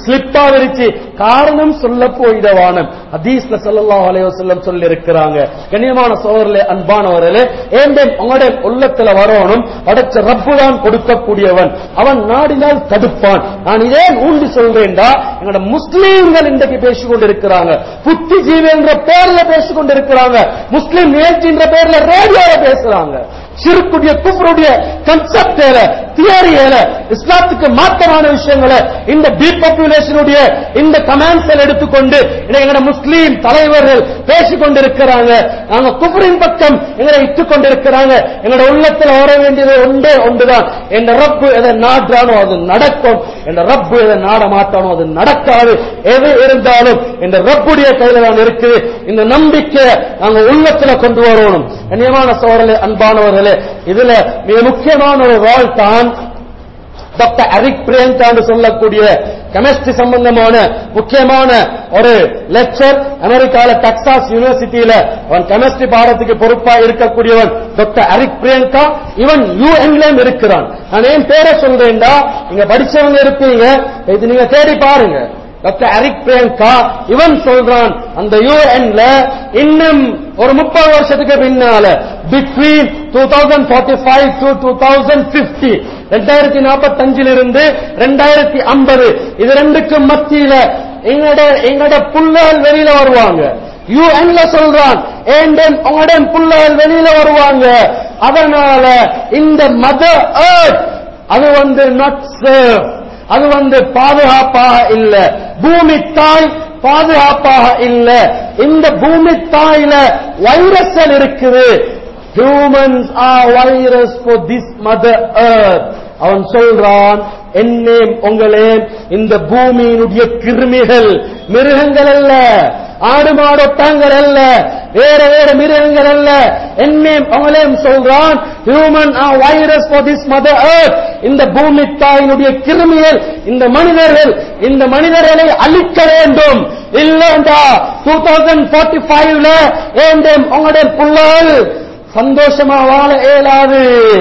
ஸ்லிப்பா விரிச்சு காரணம் சொல்ல போயிடவானம் ஹதீஸ்ல ஸல்லல்லாஹு அலைஹி வஸல்லம் சொல்லி இருக்கிறாங்க கண்ணியமான சோதரர்களே அன்பானவர்களே ஏண்டே உங்களுடைய உள்ளத்துல வரணும் அடைச்ச ரப்பு தான் கொடுக்கக்கூடியவன் அவன் நாடினால் தடுப்பான் நான் இதே ஊண்டி சொல்றேன்டா எங்களோட முஸ்லீம்கள் இன்றைக்கு பேசிக் கொண்டிருக்கிறாங்க புத்திஜீவி என்ற பேர்ல பேசிக் கொண்டிருக்கிறாங்க முஸ்லீம் முயற்சி என்ற பேர்ல ரேடியோல பேசுறாங்க சிறுக்குடைய குஃப்ருடைய கன்செப்டேல தியரியில இஸ்லாத்துக்கு மாற்றமான விஷயங்களை இந்த டீபாப்புலேஷனுடைய இந்த கமாண்ட்ஸ் எடுத்துக்கொண்டு இன்னைக்கு எங்கட முஸ்லீம் தலைவர்கள் பேசிக் கொண்டிருக்கிறாங்க நாங்க குஃப்ரின் பக்கம் எங்களை இட்டுக் கொண்டிருக்கிறாங்க எங்களோட உள்ளத்துல வர வேண்டியது ஒன்றே ஒன்றுதான் என் ரப்பு எதை நாடுறானோ அது நடக்கும் என் ரப்பு எதை நாட மாட்டானோ அது நடக்காது எது இருந்தாலும் இந்த ரப்புடைய கையில தான் இருக்குது இந்த நம்பிக்கையை நாங்க உள்ளத்துல கொண்டு வரணும் கண்ணியமான சோழர்களே அன்பானவர்களே இதுல மிக முக்கியமான ஒரு ரோல் தான் டாக்டர் அரிக் பிரியங்கா என்று சொல்லக்கூடிய கெமிஸ்ட்ரி சம்பந்தமான முக்கியமான ஒரு லெக்சர் அமெரிக்கால டெக்சாஸ் யூனிவர்சிட்டியில அவன் கெமிஸ்ட்ரி பாடத்துக்கு பொறுப்பா இருக்கக்கூடியவன் டாக்டர் அரிக் பிரியங்கா இவன் யூஎன்லயும் இருக்கிறான் நான் ஏன் பேரை சொல்றேன்டா நீங்க படிச்சவங்க இருப்பீங்க இது நீங்க தேடி பாருங்க டாக்டர் அரிக் பிரியங்கா இவன் சொல்றான் அந்த யூஎன்ல இன்னும் ஒரு முப்பது வருஷத்துக்கு பின்னால between two thousand forty five to two thousand fifty ரெண்டாயிரத்தி நாற்பத்தஞ்சில் இருந்து ரெண்டாயிரத்தி ஐம்பது இது ரெண்டுக்கும் மத்தியில எங்கட எங்கட புள்ளல் வெளியில வருவாங்க யூஎன்ல சொல்றான் ஏண்டன் உங்களுடைய புள்ளல் வெளியில வருவாங்க அதனால இந்த மத அது வந்து நாட் சேவ் அது வந்து பாதுகாப்பாக இல்ல பூமி தாய் பாதுகாப்பாக இல்ல இந்த பூமி தாயில வைரஸ்கள் இருக்குது humans are virus for this mother earth அவன் சொல்றான் என்னே உங்களே இந்த பூமியினுடைய கிருமிகள் மிருகங்கள் அல்ல ஆடு மாடொட்டாங்கள் அல்ல வேற வேற மிருகங்கள் அல்ல என்னே உங்களையும் சொல்றான் human virus for this mother earth இந்த பூமி தாயினுடைய கிருமிகள் இந்த மனிதர்கள் இந்த மனிதர்களை அழிக்க வேண்டும் இல்லண்டா டூ தௌசண்ட் ஃபார்ட்டி ஃபைவ்ல ஏண்டேம் உங்களுடைய புள்ளால் சந்தோஷமா வாழ இயலாது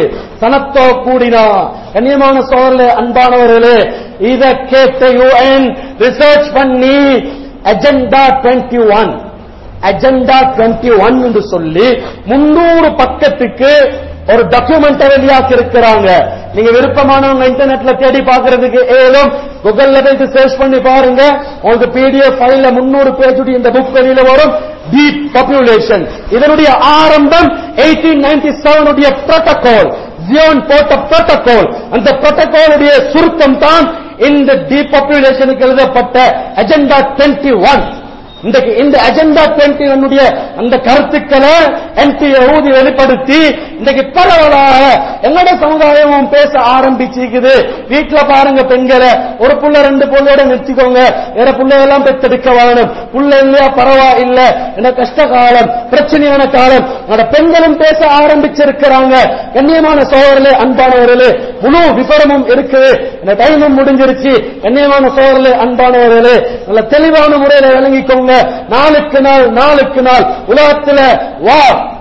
சனத்தோ கூடினா கண்ணியமான சோழர்களே அன்பானவர்களே இத கேட்ட யூஎன் ரிசர்ச் பண்ணி agenda twenty one agenda twenty one என்று சொல்லி முன்னூறு பக்கத்துக்கு ஒரு டாக்குமெண்ட் வெளியாக்கி இருக்கிறாங்க நீங்க விருப்பமானவங்க இன்டர்நெட்ல தேடி பாக்குறதுக்கு ஏதும் கூகுள்ல போயிட்டு சர்ச் பண்ணி பாருங்க உங்களுக்கு பிடிஎஃப் ஃபைல்ல முன்னூறு பேஜுடைய இந்த புக் வெளியில வரும் டீப் பாப்புலேஷன் இதனுடைய ஆரம்பம் எயிட்டீன் நைன்டி செவன் உடைய புரோட்டோகால் ஜியோன் போட்ட புரோட்டோகால் அந்த புரோட்டோகாலுடைய சுருக்கம் தான் இந்த டீபாப்புலேஷனுக்கு எழுதப்பட்ட அஜெண்டா டுவெண்ட்டி ஒன் இன்றைக்கு இந்த அஜெண்டா டுவெண்ட்டி ஒன்னுடைய அந்த கருத்துக்களை எம்பி ஊதி வெளிப்படுத்தி இன்றைக்கு பரவலாக எங்கட சமுதாயமும் பேச ஆரம்பிச்சிருக்குது வீட்டுல பாருங்க பெண்களை ஒரு புள்ள ரெண்டு புள்ளையோட நிறுத்திக்கோங்க வேற புள்ளையெல்லாம் பெத்தெடுக்க வேணும் புள்ள இல்லையா பரவா இல்ல என்ன கஷ்ட காலம் பிரச்சனையான காலம் என்னோட பெண்களும் பேச ஆரம்பிச்சிருக்கிறாங்க கண்ணியமான சோழர்களே அன்பானவர்களே முழு விபரமும் இருக்குது இந்த டைமும் முடிஞ்சிருச்சு கண்ணியமான சோழர்களே அன்பானவர்களே நல்ல தெளிவான முறையில விளங்கிக்கோங்க நாளுக்கு நாள் நாளுக்கு நாள் உலகத்துல வா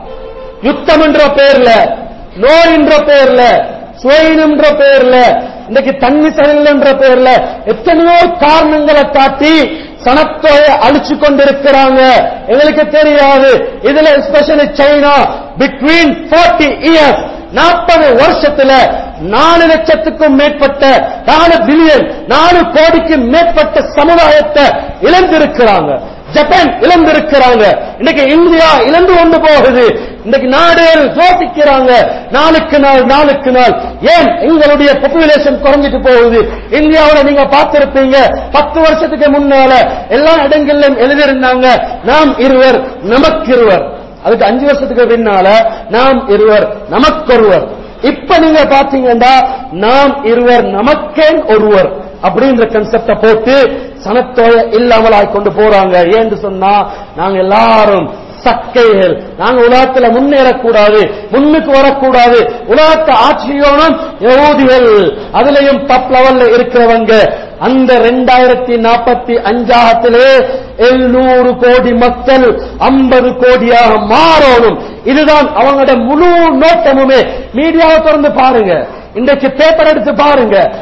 யுத்தம் என்ற பேர்ல நோய் என்ற பேர்ல சுவைன் என்ற பேர்ல இன்னைக்கு தண்ணி சரியில்லை என்ற பேர்ல எத்தனையோ காரணங்களை காட்டி சனத்தொகையை அழிச்சு கொண்டிருக்கிறாங்க எங்களுக்கு தெரியாது இதுல எஸ்பெஷலி சைனா பிட்வீன் 40 இயர்ஸ் நாற்பது வருஷத்துல நாலு லட்சத்துக்கும் மேற்பட்ட நாலு பில்லியன் நாலு கோடிக்கு மேற்பட்ட சமுதாயத்தை இழந்திருக்கிறாங்க ஜப்பான் இழந்திருக்கிறாங்க இன்னைக்கு இந்தியா இழந்து கொண்டு போகுது இன்னைக்கு நாடுகள் யோசிக்கிறாங்க நாளுக்கு நாள் நாளுக்கு நாள் ஏன் எங்களுடைய பாப்புலேஷன் குறைஞ்சிட்டு போகுது இந்தியாவுல நீங்க பார்த்திருப்பீங்க பத்து வருஷத்துக்கு முன்னால எல்லா இடங்களிலும் எழுதியிருந்தாங்க நாம் இருவர் நமக்கு இருவர் அதுக்கு அஞ்சு வருஷத்துக்கு பின்னால நாம் இருவர் நமக்கொருவர் இப்ப நீங்க பாத்தீங்கன்னா நாம் இருவர் நமக்கேன் ஒருவர் அப்படின்ற கன்செப்ட போட்டு சனத்தொகை இல்லாமலாய் கொண்டு போறாங்க ஏன்னு சொன்னா நாங்க எல்லாரும் சக்கைகள் நாங்க உலகத்துல முன்னேறக்கூடாது முன்னுக்கு வரக்கூடாது உலகத்தை ஆட்சியோனும் யகூதிகள் அதுலயும் டாப் லெவல்ல இருக்கிறவங்க அந்த ரெண்டாயிரத்தி நாற்பத்தி அஞ்சாகத்திலே எழுநூறு கோடி மக்கள் ஐம்பது கோடியாக மாறணும் இதுதான் அவங்களோட முழு நோக்கமுமே மீடியாவை திறந்து பாருங்க இன்றைக்கு பேப்பர் எடுத்து பாருங்க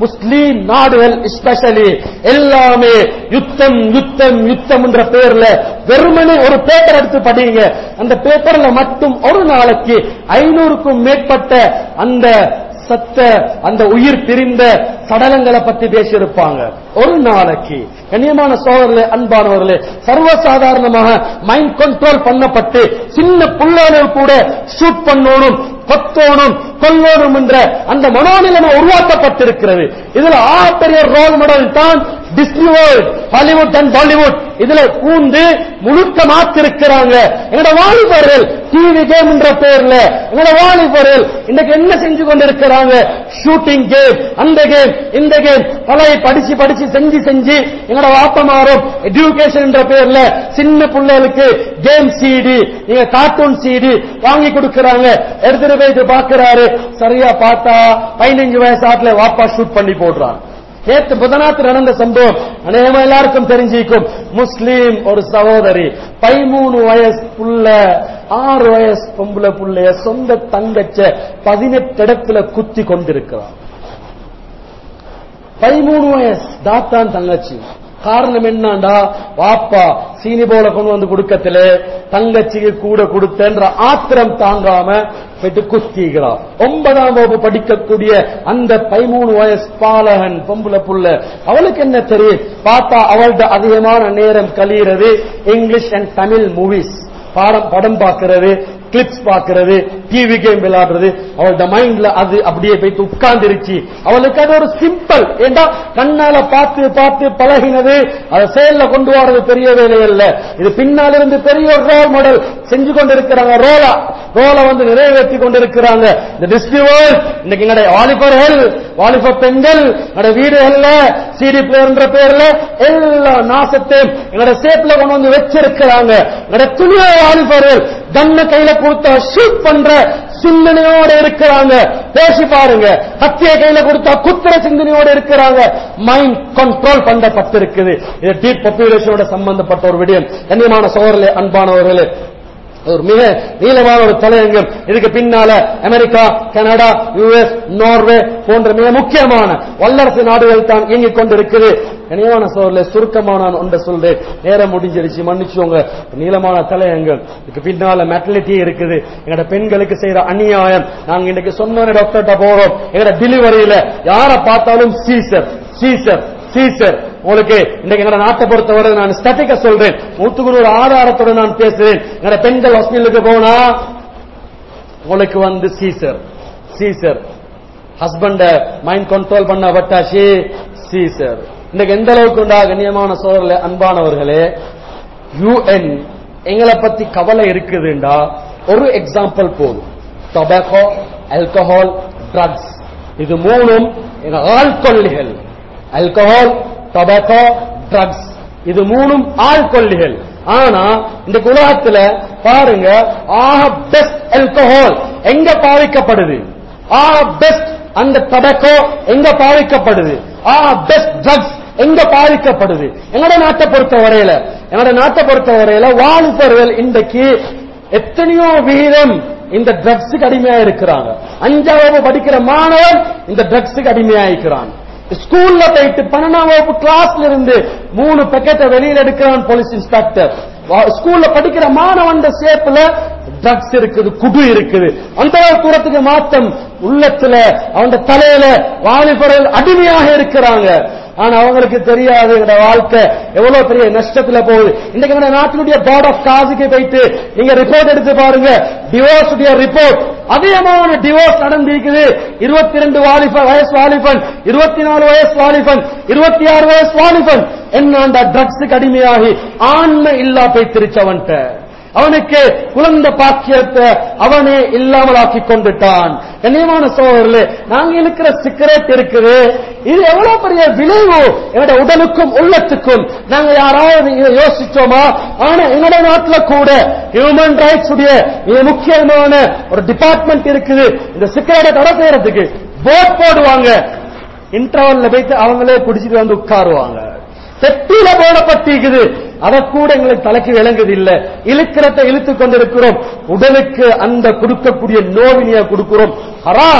முஸ்லீம் நாடுகள் ஸ்பெஷலி எல்லாமே யுத்தம் யுத்தம் யுத்தம் என்ற பேர்ல வெறுமனே ஒரு பேப்பர் எடுத்து படிங்க அந்த பேப்பர்ல மட்டும் ஒரு நாளைக்கு ஐநூறுக்கும் மேற்பட்ட அந்த சத்த அந்த உயிர் பிரிந்த சடலங்களை பத்தி பேசியிருப்பாங்க ஒரு நாளைக்கு கண்ணியமான சோழர்களே அன்பானவர்களே சர்வசாதாரணமாக மைண்ட் கண்ட்ரோல் பண்ணப்பட்டு சின்ன புள்ளாளர் கூட ஷூட் பண்ணணும் கொத்தோணும் கொல்லோணும் என்ற அந்த மனோநிலைமை உருவாக்கப்பட்டிருக்கிறது இதுல ஆப்பெரிய ரோல் மாடல் தான் Disney world Hollywood and Bollywood இதுல பூந்து முழுக்க மாத்திருக்கிறாங்க எங்களோட வாலிபர்கள் டிவி கேம் என்ற பேர்ல எங்களோட வாலிபர்கள் இன்னைக்கு என்ன செஞ்சு கொண்டிருக்கிறாங்க ஷூட்டிங் கேம் அந்த கேம் இந்த கேம் பழைய படிச்சு படிச்சு செஞ்சு செஞ்சு எங்களோட வாப்பமாறும் எஜுகேஷன் என்ற பேர்ல சின்ன பிள்ளைகளுக்கு கேம் சிடி நீங்க கார்ட்டூன் சிடி வாங்கி கொடுக்கறாங்க எடுத்துட்டு போயிட்டு பாக்குறாரு சரியா பார்த்தா பதினஞ்சு வயசு ஆட்டுல வாப்பா ஷூட் பண்ணி போடுறான் நேற்று புதனாத்து நடந்த சம்பவம் அநேகமா எல்லாருக்கும் தெரிஞ்சிக்கும் முஸ்லீம் ஒரு சகோதரி பதிமூணு வயசு புள்ள ஆறு வயசு பொம்பளை புள்ளைய சொந்த தங்கச்ச பதினெட்டு இடத்துல குத்தி கொண்டிருக்கிறார் பதிமூணு வயசு தாத்தான் தங்கச்சி காரணம் என்னண்டா வாப்பா சீனி போல கொண்டு வந்து கொடுக்கத்துல தங்கச்சிக்கு கூட கொடுத்தன்ற ஆத்திரம் தாங்காம போயிட்டு குத்திக்கிறார் ஒன்பதாம் வகுப்பு படிக்கக்கூடிய அந்த பதிமூணு வயசு பாலகன் பொம்புல புள்ள அவளுக்கு என்ன தெரியும் பார்த்தா அவள்கிட்ட அதிகமான நேரம் கழியிறது இங்கிலீஷ் அண்ட் தமிழ் மூவிஸ் பாடம் படம் பார்க்கிறது கிளிப்ஸ் பார்க்கிறது டிவி கேம் விளையாடுறது அவளோட மைண்ட்ல அது அப்படியே போயிட்டு உட்கார்ந்துருச்சு அவளுக்கு அது ஒரு சிம்பிள் ஏண்டா கண்ணால பார்த்து பார்த்து பழகினது அதை செயல்ல கொண்டு வரது பெரிய வேலை அல்ல இது பின்னால் இருந்து பெரிய ஒரு ரோல் மாடல் செஞ்சு கொண்டிருக்கிறாங்க ரோலா ரோலை வந்து நிறைவேற்றி கொண்டிருக்கிறாங்க இந்த டிஸ்னி வேர்ல்ட் இன்னைக்கு எங்களுடைய வாலிபர்கள் வாலிப பெண்கள் எங்களுடைய வீடுகள்ல சிடி பிளேயர்ன்ற பேர்ல எல்லா நாசத்தையும் எங்களுடைய சேப்ல கொண்டு வந்து வச்சிருக்கிறாங்க எங்களுடைய துணிய வாலிபர்கள் கண்ண கையில கொடுத்தா ஷூட் பண்ற சிந்தனையோட இருக்கிறாங்க பேசி பாருங்க கத்திய கையில கொடுத்தா குத்திர சிந்தனையோட இருக்கிறாங்க மைண்ட் கண்ட்ரோல் பண்ணப்பட்டிருக்குது இது டீப் பாப்புலேஷனோட சம்பந்தப்பட்ட ஒரு விடயம் கண்ணியமான சோழர்களே அன்பானவர்களே ஒரு மிக நீளமான ஒரு தலையங்கம் இதுக்கு பின்னால அமெரிக்கா கனடா யுஎஸ் நார்வே போன்ற மிக முக்கியமான வல்லரசு நாடுகள் தான் இயங்கிக் கொண்டிருக்குது கனியமான சோழர்ல சுருக்கமான நான் ஒன்றை சொல்றேன் நேரம் முடிஞ்சிருச்சு மன்னிச்சுங்க நீளமான தலையங்கம் இதுக்கு பின்னால மெட்டலிட்டி இருக்குது எங்கட பெண்களுக்கு செய்யற அநியாயம் நாங்க இன்னைக்கு சொன்ன டாக்டர்கிட்ட போறோம் எங்கட டெலிவரியில யாரை பார்த்தாலும் சீசர் சீசர் சீசர் உங்களுக்கு இன்னைக்கு எங்க நாட்டை பொறுத்தவரை நான் ஸ்டட்டிக்க சொல்றேன் நூத்துக்கு நூறு ஆதாரத்தோட நான் பேசுறேன் எங்க பெண்கள் ஹாஸ்பிட்டலுக்கு போனா உங்களுக்கு வந்து caesar caesar husband mind control பண்ண பட்டாச்சு சீசர் இன்னைக்கு எந்த அளவுக்கு உண்டா கண்ணியமான சோழர்களே அன்பானவர்களே யூஎன் எங்களை பத்தி கவலை இருக்குதுண்டா ஒரு எக்ஸாம்பிள் போதும் டொபாக்கோ ஆல்கஹால் ட்ரக்ஸ் இது மூணும் எங்க ஆள்கொல்லிகள் ஆல்கஹால் டொபாக்கோ ட்ரக்ஸ் இது மூணும் ஆள்கொல்லிகள் ஆனா இந்த உலகத்துல பாருங்க ஆக பெஸ்ட் ஆல்கஹால் எங்க பாவிக்கப்படுது ஆக பெஸ்ட் அந்த டொபாக்கோ எங்க பாவிக்கப்படுது ஆக பெஸ்ட் ட்ரக்ஸ் எங்க பாதிக்கப்படுது எங்களோட நாட்டை பொறுத்த வரையில எங்களோட நாட்டை பொறுத்த வரையில வாலிபர்கள் இன்றைக்கு எத்தனையோ வீதம் இந்த ட்ரக்ஸுக்கு அடிமையா இருக்கிறாங்க அஞ்சாவது படிக்கிற மாணவன் இந்த ட்ரக்ஸுக்கு அடிமையா இருக்கிறான் ஸ்கூல்ல போயிட்டு பன்னெண்டாம் வகுப்பு கிளாஸ்ல இருந்து மூணு பெக்கெட்டை வெளியில எடுக்கிறான் போலீஸ் இன்ஸ்பெக்டர் ஸ்கூல்ல படிக்கிற மாணவன் சேப்புல ட்ரக்ஸ் இருக்குது குடு இருக்குது அந்த தூரத்துக்கு மாத்தம் உள்ளத்துல அவன் தலையில வாலிபர்கள் அடிமையாக இருக்கிறாங்க ஆனா அவங்களுக்கு தெரியாது எங்க வாழ்க்கை எவ்வளவு பெரிய நஷ்டத்துல போகுது இன்னைக்கு நம்ம நாட்டினுடைய போர்ட் ஆஃப் காசுக்கு போயிட்டு நீங்க ரிப்போர்ட் எடுத்து பாருங்க டிவோர்ஸ் ரிப்போர்ட் அதிகமான டிவோர்ஸ் நடந்திருக்குது இருபத்தி ரெண்டு வாலிபன் வயசு வாலிபன் இருபத்தி நாலு வயசு வாலிபன் இருபத்தி ஆறு வயசு வாலிபன் என்ன ட்ரக்ஸுக்கு அடிமையாகி ஆண்மை இல்லா போய் திருச்சவன்ட்ட அவனுக்கு குழந்தை பாக்கியத்தை அவனே இல்லாமல் ஆக்கி கொண்டுட்டான் கண்ணியமான சோழர்களே நாங்க இருக்கிற சிகரெட் இருக்குது இது எவ்வளவு பெரிய விளைவு என்னோட உடலுக்கும் உள்ளத்துக்கும் நாங்க யாராவது இதை யோசிச்சோமா ஆனா எங்களோட நாட்டுல கூட ஹியூமன் ரைட்ஸ் உடைய மிக முக்கியமான ஒரு டிபார்ட்மெண்ட் இருக்குது இந்த சிகரெட்டை தடை செய்யறதுக்கு போட் போடுவாங்க இன்டர்வல்ல போயிட்டு அவங்களே குடிச்சிட்டு வந்து உட்காருவாங்க பெட்டியில போடப்பட்டிருக்குது அத கூட எங்களுக்கு தலைக்கு விளங்குது இல்ல இழுக்கிறத இழுத்துக் கொண்டிருக்கிறோம் உடலுக்கு அந்த கொடுக்கக்கூடிய நோவினிய கொடுக்கிறோம் ஹராம்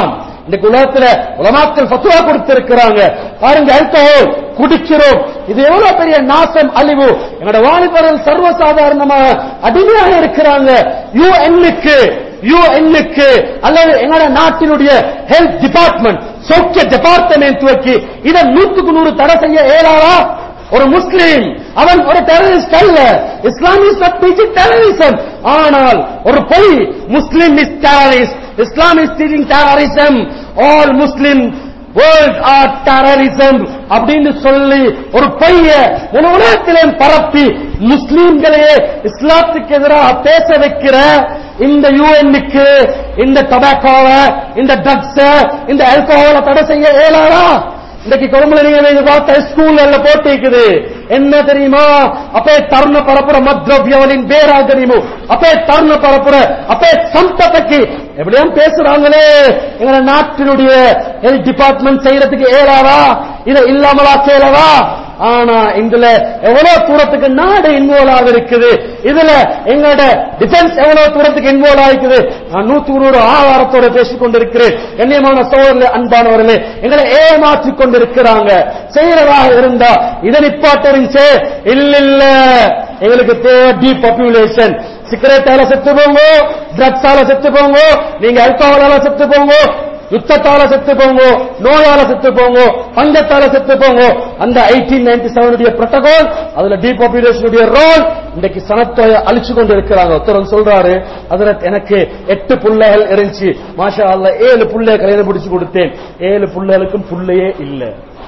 இந்த உலகத்துல உலமாக்கள் ஃபத்வா கொடுத்திருக்கிறாங்க பாருங்க ஆல்கஹால் குடிக்கிறோம் இது எவ்வளவு பெரிய நாசம் அழிவு எங்களோட வாலிபர்கள் சர்வசாதாரணமாக அடிமையாக இருக்கிறாங்க யூஎன்னுக்கு யூஎன்னுக்கு அல்லது எங்களோட நாட்டினுடைய ஹெல்த் டிபார்ட்மெண்ட் சௌக்கிய டிபார்ட்மெண்ட் துவக்கி இதை நூற்றுக்கு நூறு தடை செய்ய இயலாதா ஒரு முஸ்லீம் அவன் ஒரு டெரரிஸ்ட் அல்ல Islam is not teaching terrorism ஆனால் ஒரு பொய் Muslim is terrorist Islam is teaching terrorism all Muslim world are terrorism அப்படின்னு சொல்லி ஒரு பைய ஒரு உலகத்திலே பரப்பி முஸ்லீம்களையே இஸ்லாத்துக்கு எதிராக பேச வைக்கிற இந்த யூஎன்னுக்கு இந்த டொபாக்கோவை இந்த ட்ரக்ஸ இந்த ஆல்கஹாலை தடை செய்ய இயலாதா இன்னைக்கு கொழும்புல நீங்க நீங்க பார்த்த ஸ்கூல்ல போட்டிருக்குது என்ன தெரியுமா அப்பே தருண பரப்புற மத்ரவ்யவனின் பேராகரிமு அப்பே தருண பரப்புற அப்பே சம்பத்தக்கு எப்படியும் பேசுறாங்களே எங்க நாட்டினுடைய ஹெல்த் டிபார்ட்மெண்ட் செய்யறதுக்கு ஏறாரா இதை இல்லாமலா செய்யலவா ஆனா இதுல எவ்வளவு தூரத்துக்கு நாடு இன்வால்வ் ஆகிருக்குது இதுல எங்களோட டிஃபென்ஸ் எவ்வளவு தூரத்துக்கு இன்வால்வ் ஆகிருக்குது நான் நூத்தி நூறு ஆதாரத்தோட பேசிக் கொண்டிருக்கிறேன் கண்ணியமான சோழர்களே அன்பானவர்களே எங்களை ஏமாற்றிக் கொண்டிருக்கிறாங்க செய்யறதாக இருந்தா இதை நிப்பாட்டறிஞ்சே இல்ல இல்ல எங்களுக்கு தேவை டீபாப்புலேஷன் சிகரெட்டால செத்து போங்க ட்ரக்ஸால செத்து போங்க நீங்க அல்கோஹாலால செத்து போங்க யுத்தத்தால செத்து போங்க நோயால செத்து போங்க பஞ்சத்தால செத்து போங்க அந்த எயிட்டீன் நைன்டி செவனுடைய புரோட்டோகால் அதுல டீபாப்புலேஷனுடைய ரோல் இன்றைக்கு சனத்தொகை அழிச்சு கொண்டு இருக்கிறாங்க ஒருத்தர் சொல்றாரு அதுல எனக்கு எட்டு புள்ளைகள் இருந்துச்சு மாஷா அல்ல ஏழு புள்ளைய கல்யாணம் பிடிச்சு கொடுத்தேன் ஏழு புள்ளைகளுக்கும் புள்ளையே இல்லை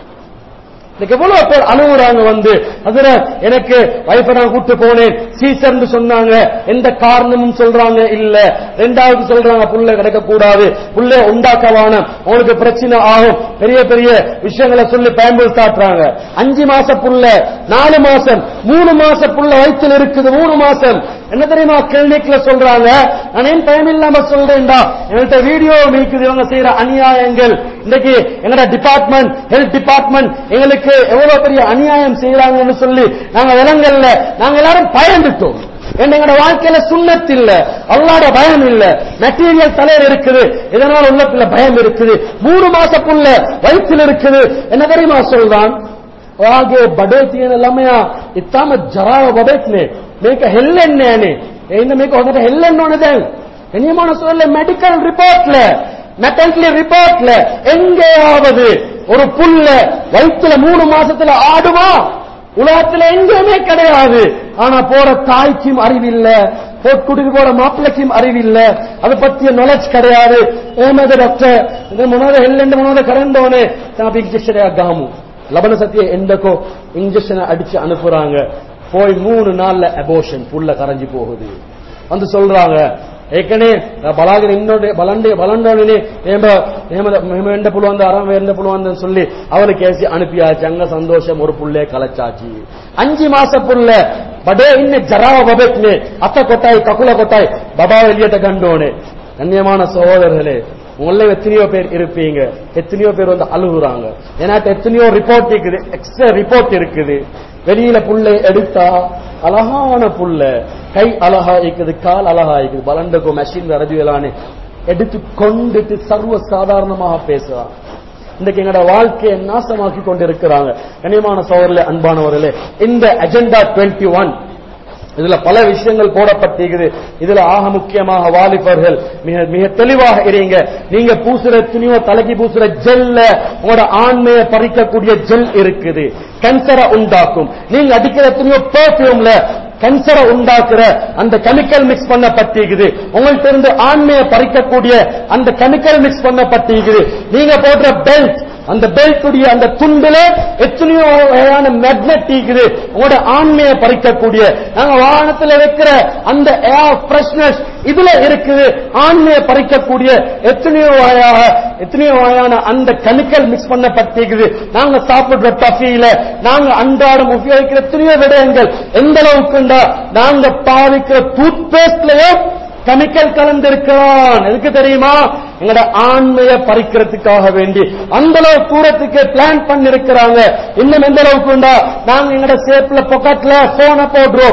இன்னைக்கு எவ்வளவு பேர் அழுகுறாங்க வந்து அதுல எனக்கு வைஃபை நான் கூட்டு போனேன் சீசர்னு சொன்னாங்க எந்த காரணமும் சொல்றாங்க இல்ல ரெண்டாவது சொல்றாங்க புள்ள கிடைக்க கூடாது புள்ள உண்டாக்கவான உனக்கு பிரச்சனை ஆகும் பெரிய பெரிய விஷயங்களை சொல்லி பயன்படுத்தி காட்டுறாங்க அஞ்சு மாச புள்ள நாலு மாசம் மூணு மாச புள்ள வயிற்றில் இருக்குது மூணு மாசம் என்ன தெரியுமா கிளினிக்ல சொல்றாங்க நான் ஏன் பயம் இல்லாம சொல்றேன்டா என்கிட்ட வீடியோ இருக்குது இவங்க செய்யற அநியாயங்கள் இன்னைக்கு எங்கட டிபார்ட்மெண்ட் ஹெல்த் டிபார்ட்மெண்ட் எங்களுக்கு எவ்வளவு பெரிய அநியாயம் செய்யறாங்கன்னு சொல்லி நாங்க விலங்கல்ல நாங்க எல்லாரும் பயந்துட்டோம் எங்களோட வாழ்க்கையில சுண்ணத் இல்ல அல்லாட பயம் இல்ல மெட்டீரியல் தலையில இருக்குது இதனால உள்ளத்துல பயம் இருக்குது மூணு மாச புள்ள வயிற்றில் இருக்குது என்ன தெரியுமா சொல்றான் ಆಗೆ ಬಡೇತಿಯನ ಲಮಯ ಇತ್ತಾಮ ಜರಾವ ಬಡೇತ್ನೆ ಮೇಕ ಹೆಲ್ಲೆಣ್ಣೆನೆ ಏನ ಮೇಕ ಹೋದ ಹೆಲ್ಲೆಣ್ಣೆ இனியமான சொல்ல மெடிக்கல் ரிப்போர்ட்ல மெட்டன்லி ரிப்போர்ட்ல எங்கேயாவது ஒரு புல்ல வயிற்றுல மூணு மாசத்துல ஆடுமா உலகத்துல எங்கேயுமே கிடையாது ஆனா போற தாய்க்கும் அறிவில்ல போட்டுக்கு போற மாப்பிள்ளைக்கும் அறிவில்ல அதை பத்திய நாலேஜ் கிடையாது ஏமது டாக்டர் இது முன்னாடி எல்லெண்டு முன்னாடி கரண்டோனே நான் இன்ஜெக்ஷன் ஆகாமு லபன சத்திய எந்தக்கோ இன்ஜெக்ஷனை அடிச்சு அனுப்புறாங்க போய் மூணு நாள்ல அபோஷன் புல்ல கரைஞ்சு போகுது வந்து சொல்றாங்க ಏಕನೇ ಬಲಾಗಿನ ಇನ್ನೊಂದು ಬಲಂಡೆ ಬಲಂಡೋನೇ ಏಮ ಏಮ ಎಂಡ புழுவந்த அறம் எந்த புழுவந்தன்னு சொல்லி அவனுக்கு ஏசி அனுப்பியாச்சு அங்க சந்தோஷம் ஒரு புள்ளே கலைச்சாச்சு அஞ்சு மாச புள்ள படே இன்ன ஜராவ பபெட்னே அத்த கொட்டாய் ககுல கொட்டாய் பபா வெளியட்ட கண்டோனே கண்ணியமான சகோதரர்களே உங்கள எத்தனையோ பேர் இருப்பீங்க எத்தனையோ பேர் வந்து அழுகுறாங்க ஏன்னா எத்தனையோ ரிப்போர்ட் இருக்குது எக்ஸ்ட்ரா ரிப்போர்ட் இருக்குது வெளியில புல்லை எடுத்தா அழகான புல்ல கை அழகா இருக்குது கால் அழகா இருக்குது பலண்டகோ மெஷின் ரஜுலான்னு எடுத்து கொண்டுட்டு சர்வ சாதாரணமாக பேசுறான் இன்றைக்கு எங்களோட வாழ்க்கையை நாசமாக்கி கொண்டிருக்கிறாங்க கனியமான சோழர்களே அன்பானவர்களே இந்த அஜெண்டா டுவெண்ட்டி ஒன் இதுல பல விஷயங்கள் போடப்பட்டிருக்குது இதுல ஆக முக்கியமாக வாலிபர்கள் மிக மிக தெளிவாக இருங்க நீங்க பூசுற துணியோ தலைக்கு பூசுற ஜெல்ல உங்களோட ஆண்மையை பறிக்கக்கூடிய ஜெல் இருக்குது கேன்சரை உண்டாக்கும் நீங்க அடிக்கிற துணியோ பெர்ஃபியூம்ல கேன்சரை உண்டாக்குற அந்த கெமிக்கல் மிக்ஸ் பண்ணப்பட்டிருக்குது உங்கள்ட்ட இருந்து ஆண்மையை பறிக்கக்கூடிய அந்த கெமிக்கல் மிக்ஸ் பண்ணப்பட்டிருக்குது நீங்க போடுற பெல்ட் அந்த பெல்ட்டுடைய அந்த துண்டுல எத்தனையோ வகையான மேக்னெட் இருக்குது உங்களோட ஆண்மையை பறிக்கக்கூடிய நாங்க வாகனத்துல வைக்கிற அந்த ஏர் ஃப்ரெஷ்னஸ் இதுல இருக்குது ஆண்மையை பறிக்கக்கூடிய எத்தனையோ வகையாக எத்தனையோ வகையான அந்த கெமிக்கல் மிக்ஸ் பண்ணப்பட்டிருக்குது நாங்க சாப்பிடுற டஃபியில நாங்க அன்றாடம் உபயோகிக்கிற எத்தனையோ விடயங்கள் எந்த அளவுக்குண்டா நாங்க பாவிக்கிற டூத் பேஸ்ட்லயே கெமிக்கல் கலந்திருக்கிறான் எதுக்கு தெரியுமா எங்கட ஆண்மையை பறிக்கிறதுக்காக வேண்டி அந்த அளவு தூரத்துக்கு பிளான் பண்ணிருக்கிறாங்க இன்னும் எந்த அளவுக்கு உண்டா நாங்க எங்கட சேப்ல பொக்கெட்ல போனை போடுறோம்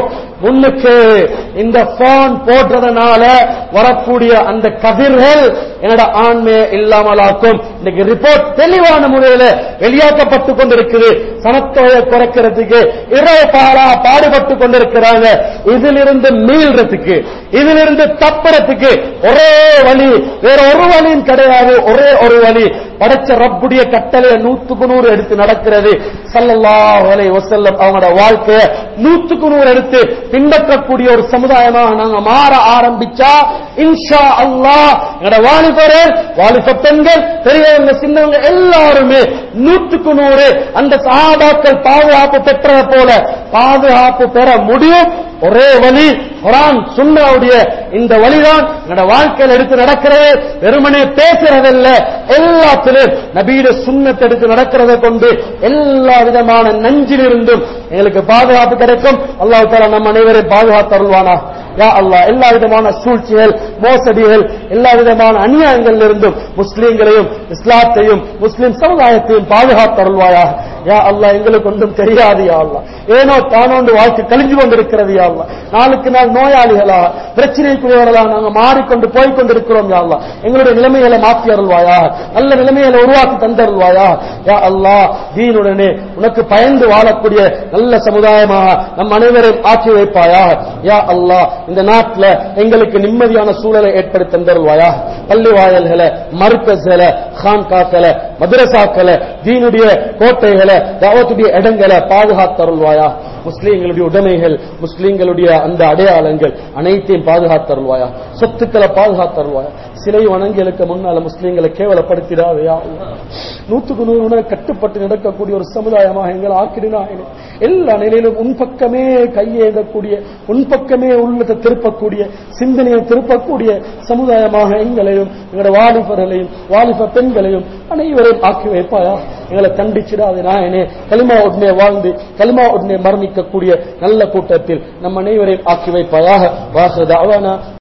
முன்னுக்கு இந்த போன் போடுறதுனால வரக்கூடிய அந்த கதிர்கள் என்னோட ஆண்மையை இல்லாமலாக்கும் இன்னைக்கு ரிப்போர்ட் தெளிவான முறையில் வெளியாக்கப்பட்டு கொண்டிருக்குது சனத்தொகையை குறைக்கிறதுக்கு இரவு பாலா பாடுபட்டு கொண்டிருக்கிறாங்க இதிலிருந்து மீள்றதுக்கு இதிலிருந்து தப்புறதுக்கு ஒரே வழி வேற ஒரு வழியும் கிடையாது ஒரே ஒரு வழி படைச்ச ரப்புடைய கட்டளையை நூத்துக்கு நூறு எடுத்து நடக்கிறது சல்லல்லாஹு அலைஹி வஸல்லம் அவங்களோட வாழ்க்கையை நூத்துக்கு நூறு எடுத்து பின்பற்றக்கூடிய ஒரு சமுதாயமாக நாங்க மாற ஆரம்பிச்சா இன்ஷா அல்லாஹ் எங்களோட வாலிபரர் வாலிப பெண்கள் பெரியவங்க சின்னவங்க எல்லாருமே நூற்றுக்கு நூறு அந்த சஹாபாக்கள் பாதுகாப்பு பெற்றதை போல பாதுகாப்பு பெற முடியும் ஒரே வழி குரான் சுன்னாவுடைய இந்த வழிதான் என்னோட வாழ்க்கையில் எடுத்து நடக்கிறது வெறுமனே பேசுறதல்ல எல்லாத்திலும் நபீட சுண்ணத்தை எடுத்து நடக்கிறதை கொண்டு எல்லா விதமான நஞ்சிலிருந்தும் எங்களுக்கு பாதுகாப்பு கிடைக்கும் அல்லாஹ் தாலா நம் அனைவரையும் பாதுகாத்தருள்வானா யா அல்லாஹ் எல்லா விதமான சூழ்ச்சிகள் மோசடிகள் எல்லா விதமான அநியாயங்களில் இருந்தும் முஸ்லீம்களையும் இஸ்லாத்தையும் முஸ்லிம் சமுதாயத்தையும் பாதுகாத்தருள்வாயா யா அல்லாஹ் எங்களுக்கு ஒன்றும் தெரியாது யா அல்லாஹ் ஏனோ தானோண்டு வாழ்க்கை கழிஞ்சு கொண்டிருக்கிறது யா அல்லாஹ் நாளுக்கு நாள் நோயாளிகளாக பிரச்சனைக்குரியவர்களாக நாங்கள் மாறிக்கொண்டு போய் கொண்டிருக்கிறோம் யா அல்லாஹ் எங்களுடைய நிலைமைகளை மாற்றி அருள்வாயா நல்ல நிலைமைகளை உருவாக்கி தந்தருள்வாயா யா அல்லாஹ் தீனுடனே உனக்கு பயந்து வாழக்கூடிய நல்ல சமுதாயமாக நம் அனைவரையும் ஆட்சி வைப்பாயா யா அல்லாஹ் இந்த நாட்டில் எங்களுக்கு நிம்மதியான சூழலை ஏற்படுத்தி தந்தருள்வாயா பள்ளி வாயல்களை மருக்கஸ்களை கான்காக்களை மதுரசாக்களை தீனுடைய கோட்டைகளை தாவத்துடைய இடங்களை பாதுகாத்தருள்வாயா முஸ்லீம்களுடைய உடைமைகள் முஸ்லீம்களுடைய அந்த அடையாளங்கள் அனைத்தையும் பாதுகாத்தருள்வாயா சொத்துக்களை பாதுகாத்தருள்வாயா சிலை வணங்கிகளுக்கு முன்னால முஸ்லீம்களை கேவலப்படுத்திடாதையா நூத்துக்கு நூறு உணவு கட்டுப்பட்டு நடக்கக்கூடிய ஒரு சமுதாயமாக எங்களை ஆக்கினாயினே எல்லா நிலையிலும் உன் பக்கமே கையேந்தக்கூடிய உன் பக்கமே உள்ளத்தை திருப்பக்கூடிய சிந்தனையை திருப்பக்கூடிய சமுதாயமாக எங்களையும் எங்களோட வாலிபர்களையும் வாலிப பெண்களையும் அனைவரையும் ஆக்கி வைப்பாயா எங்களை கண்டிச்சிடாது நாயனே கலிமா உடனே வாழ்ந்து கலிமா உடனே மரணிக்கக்கூடிய நல்ல கூட்டத்தில் நம் அனைவரையும் ஆக்கி வைப்பாயாக வாசதாவானா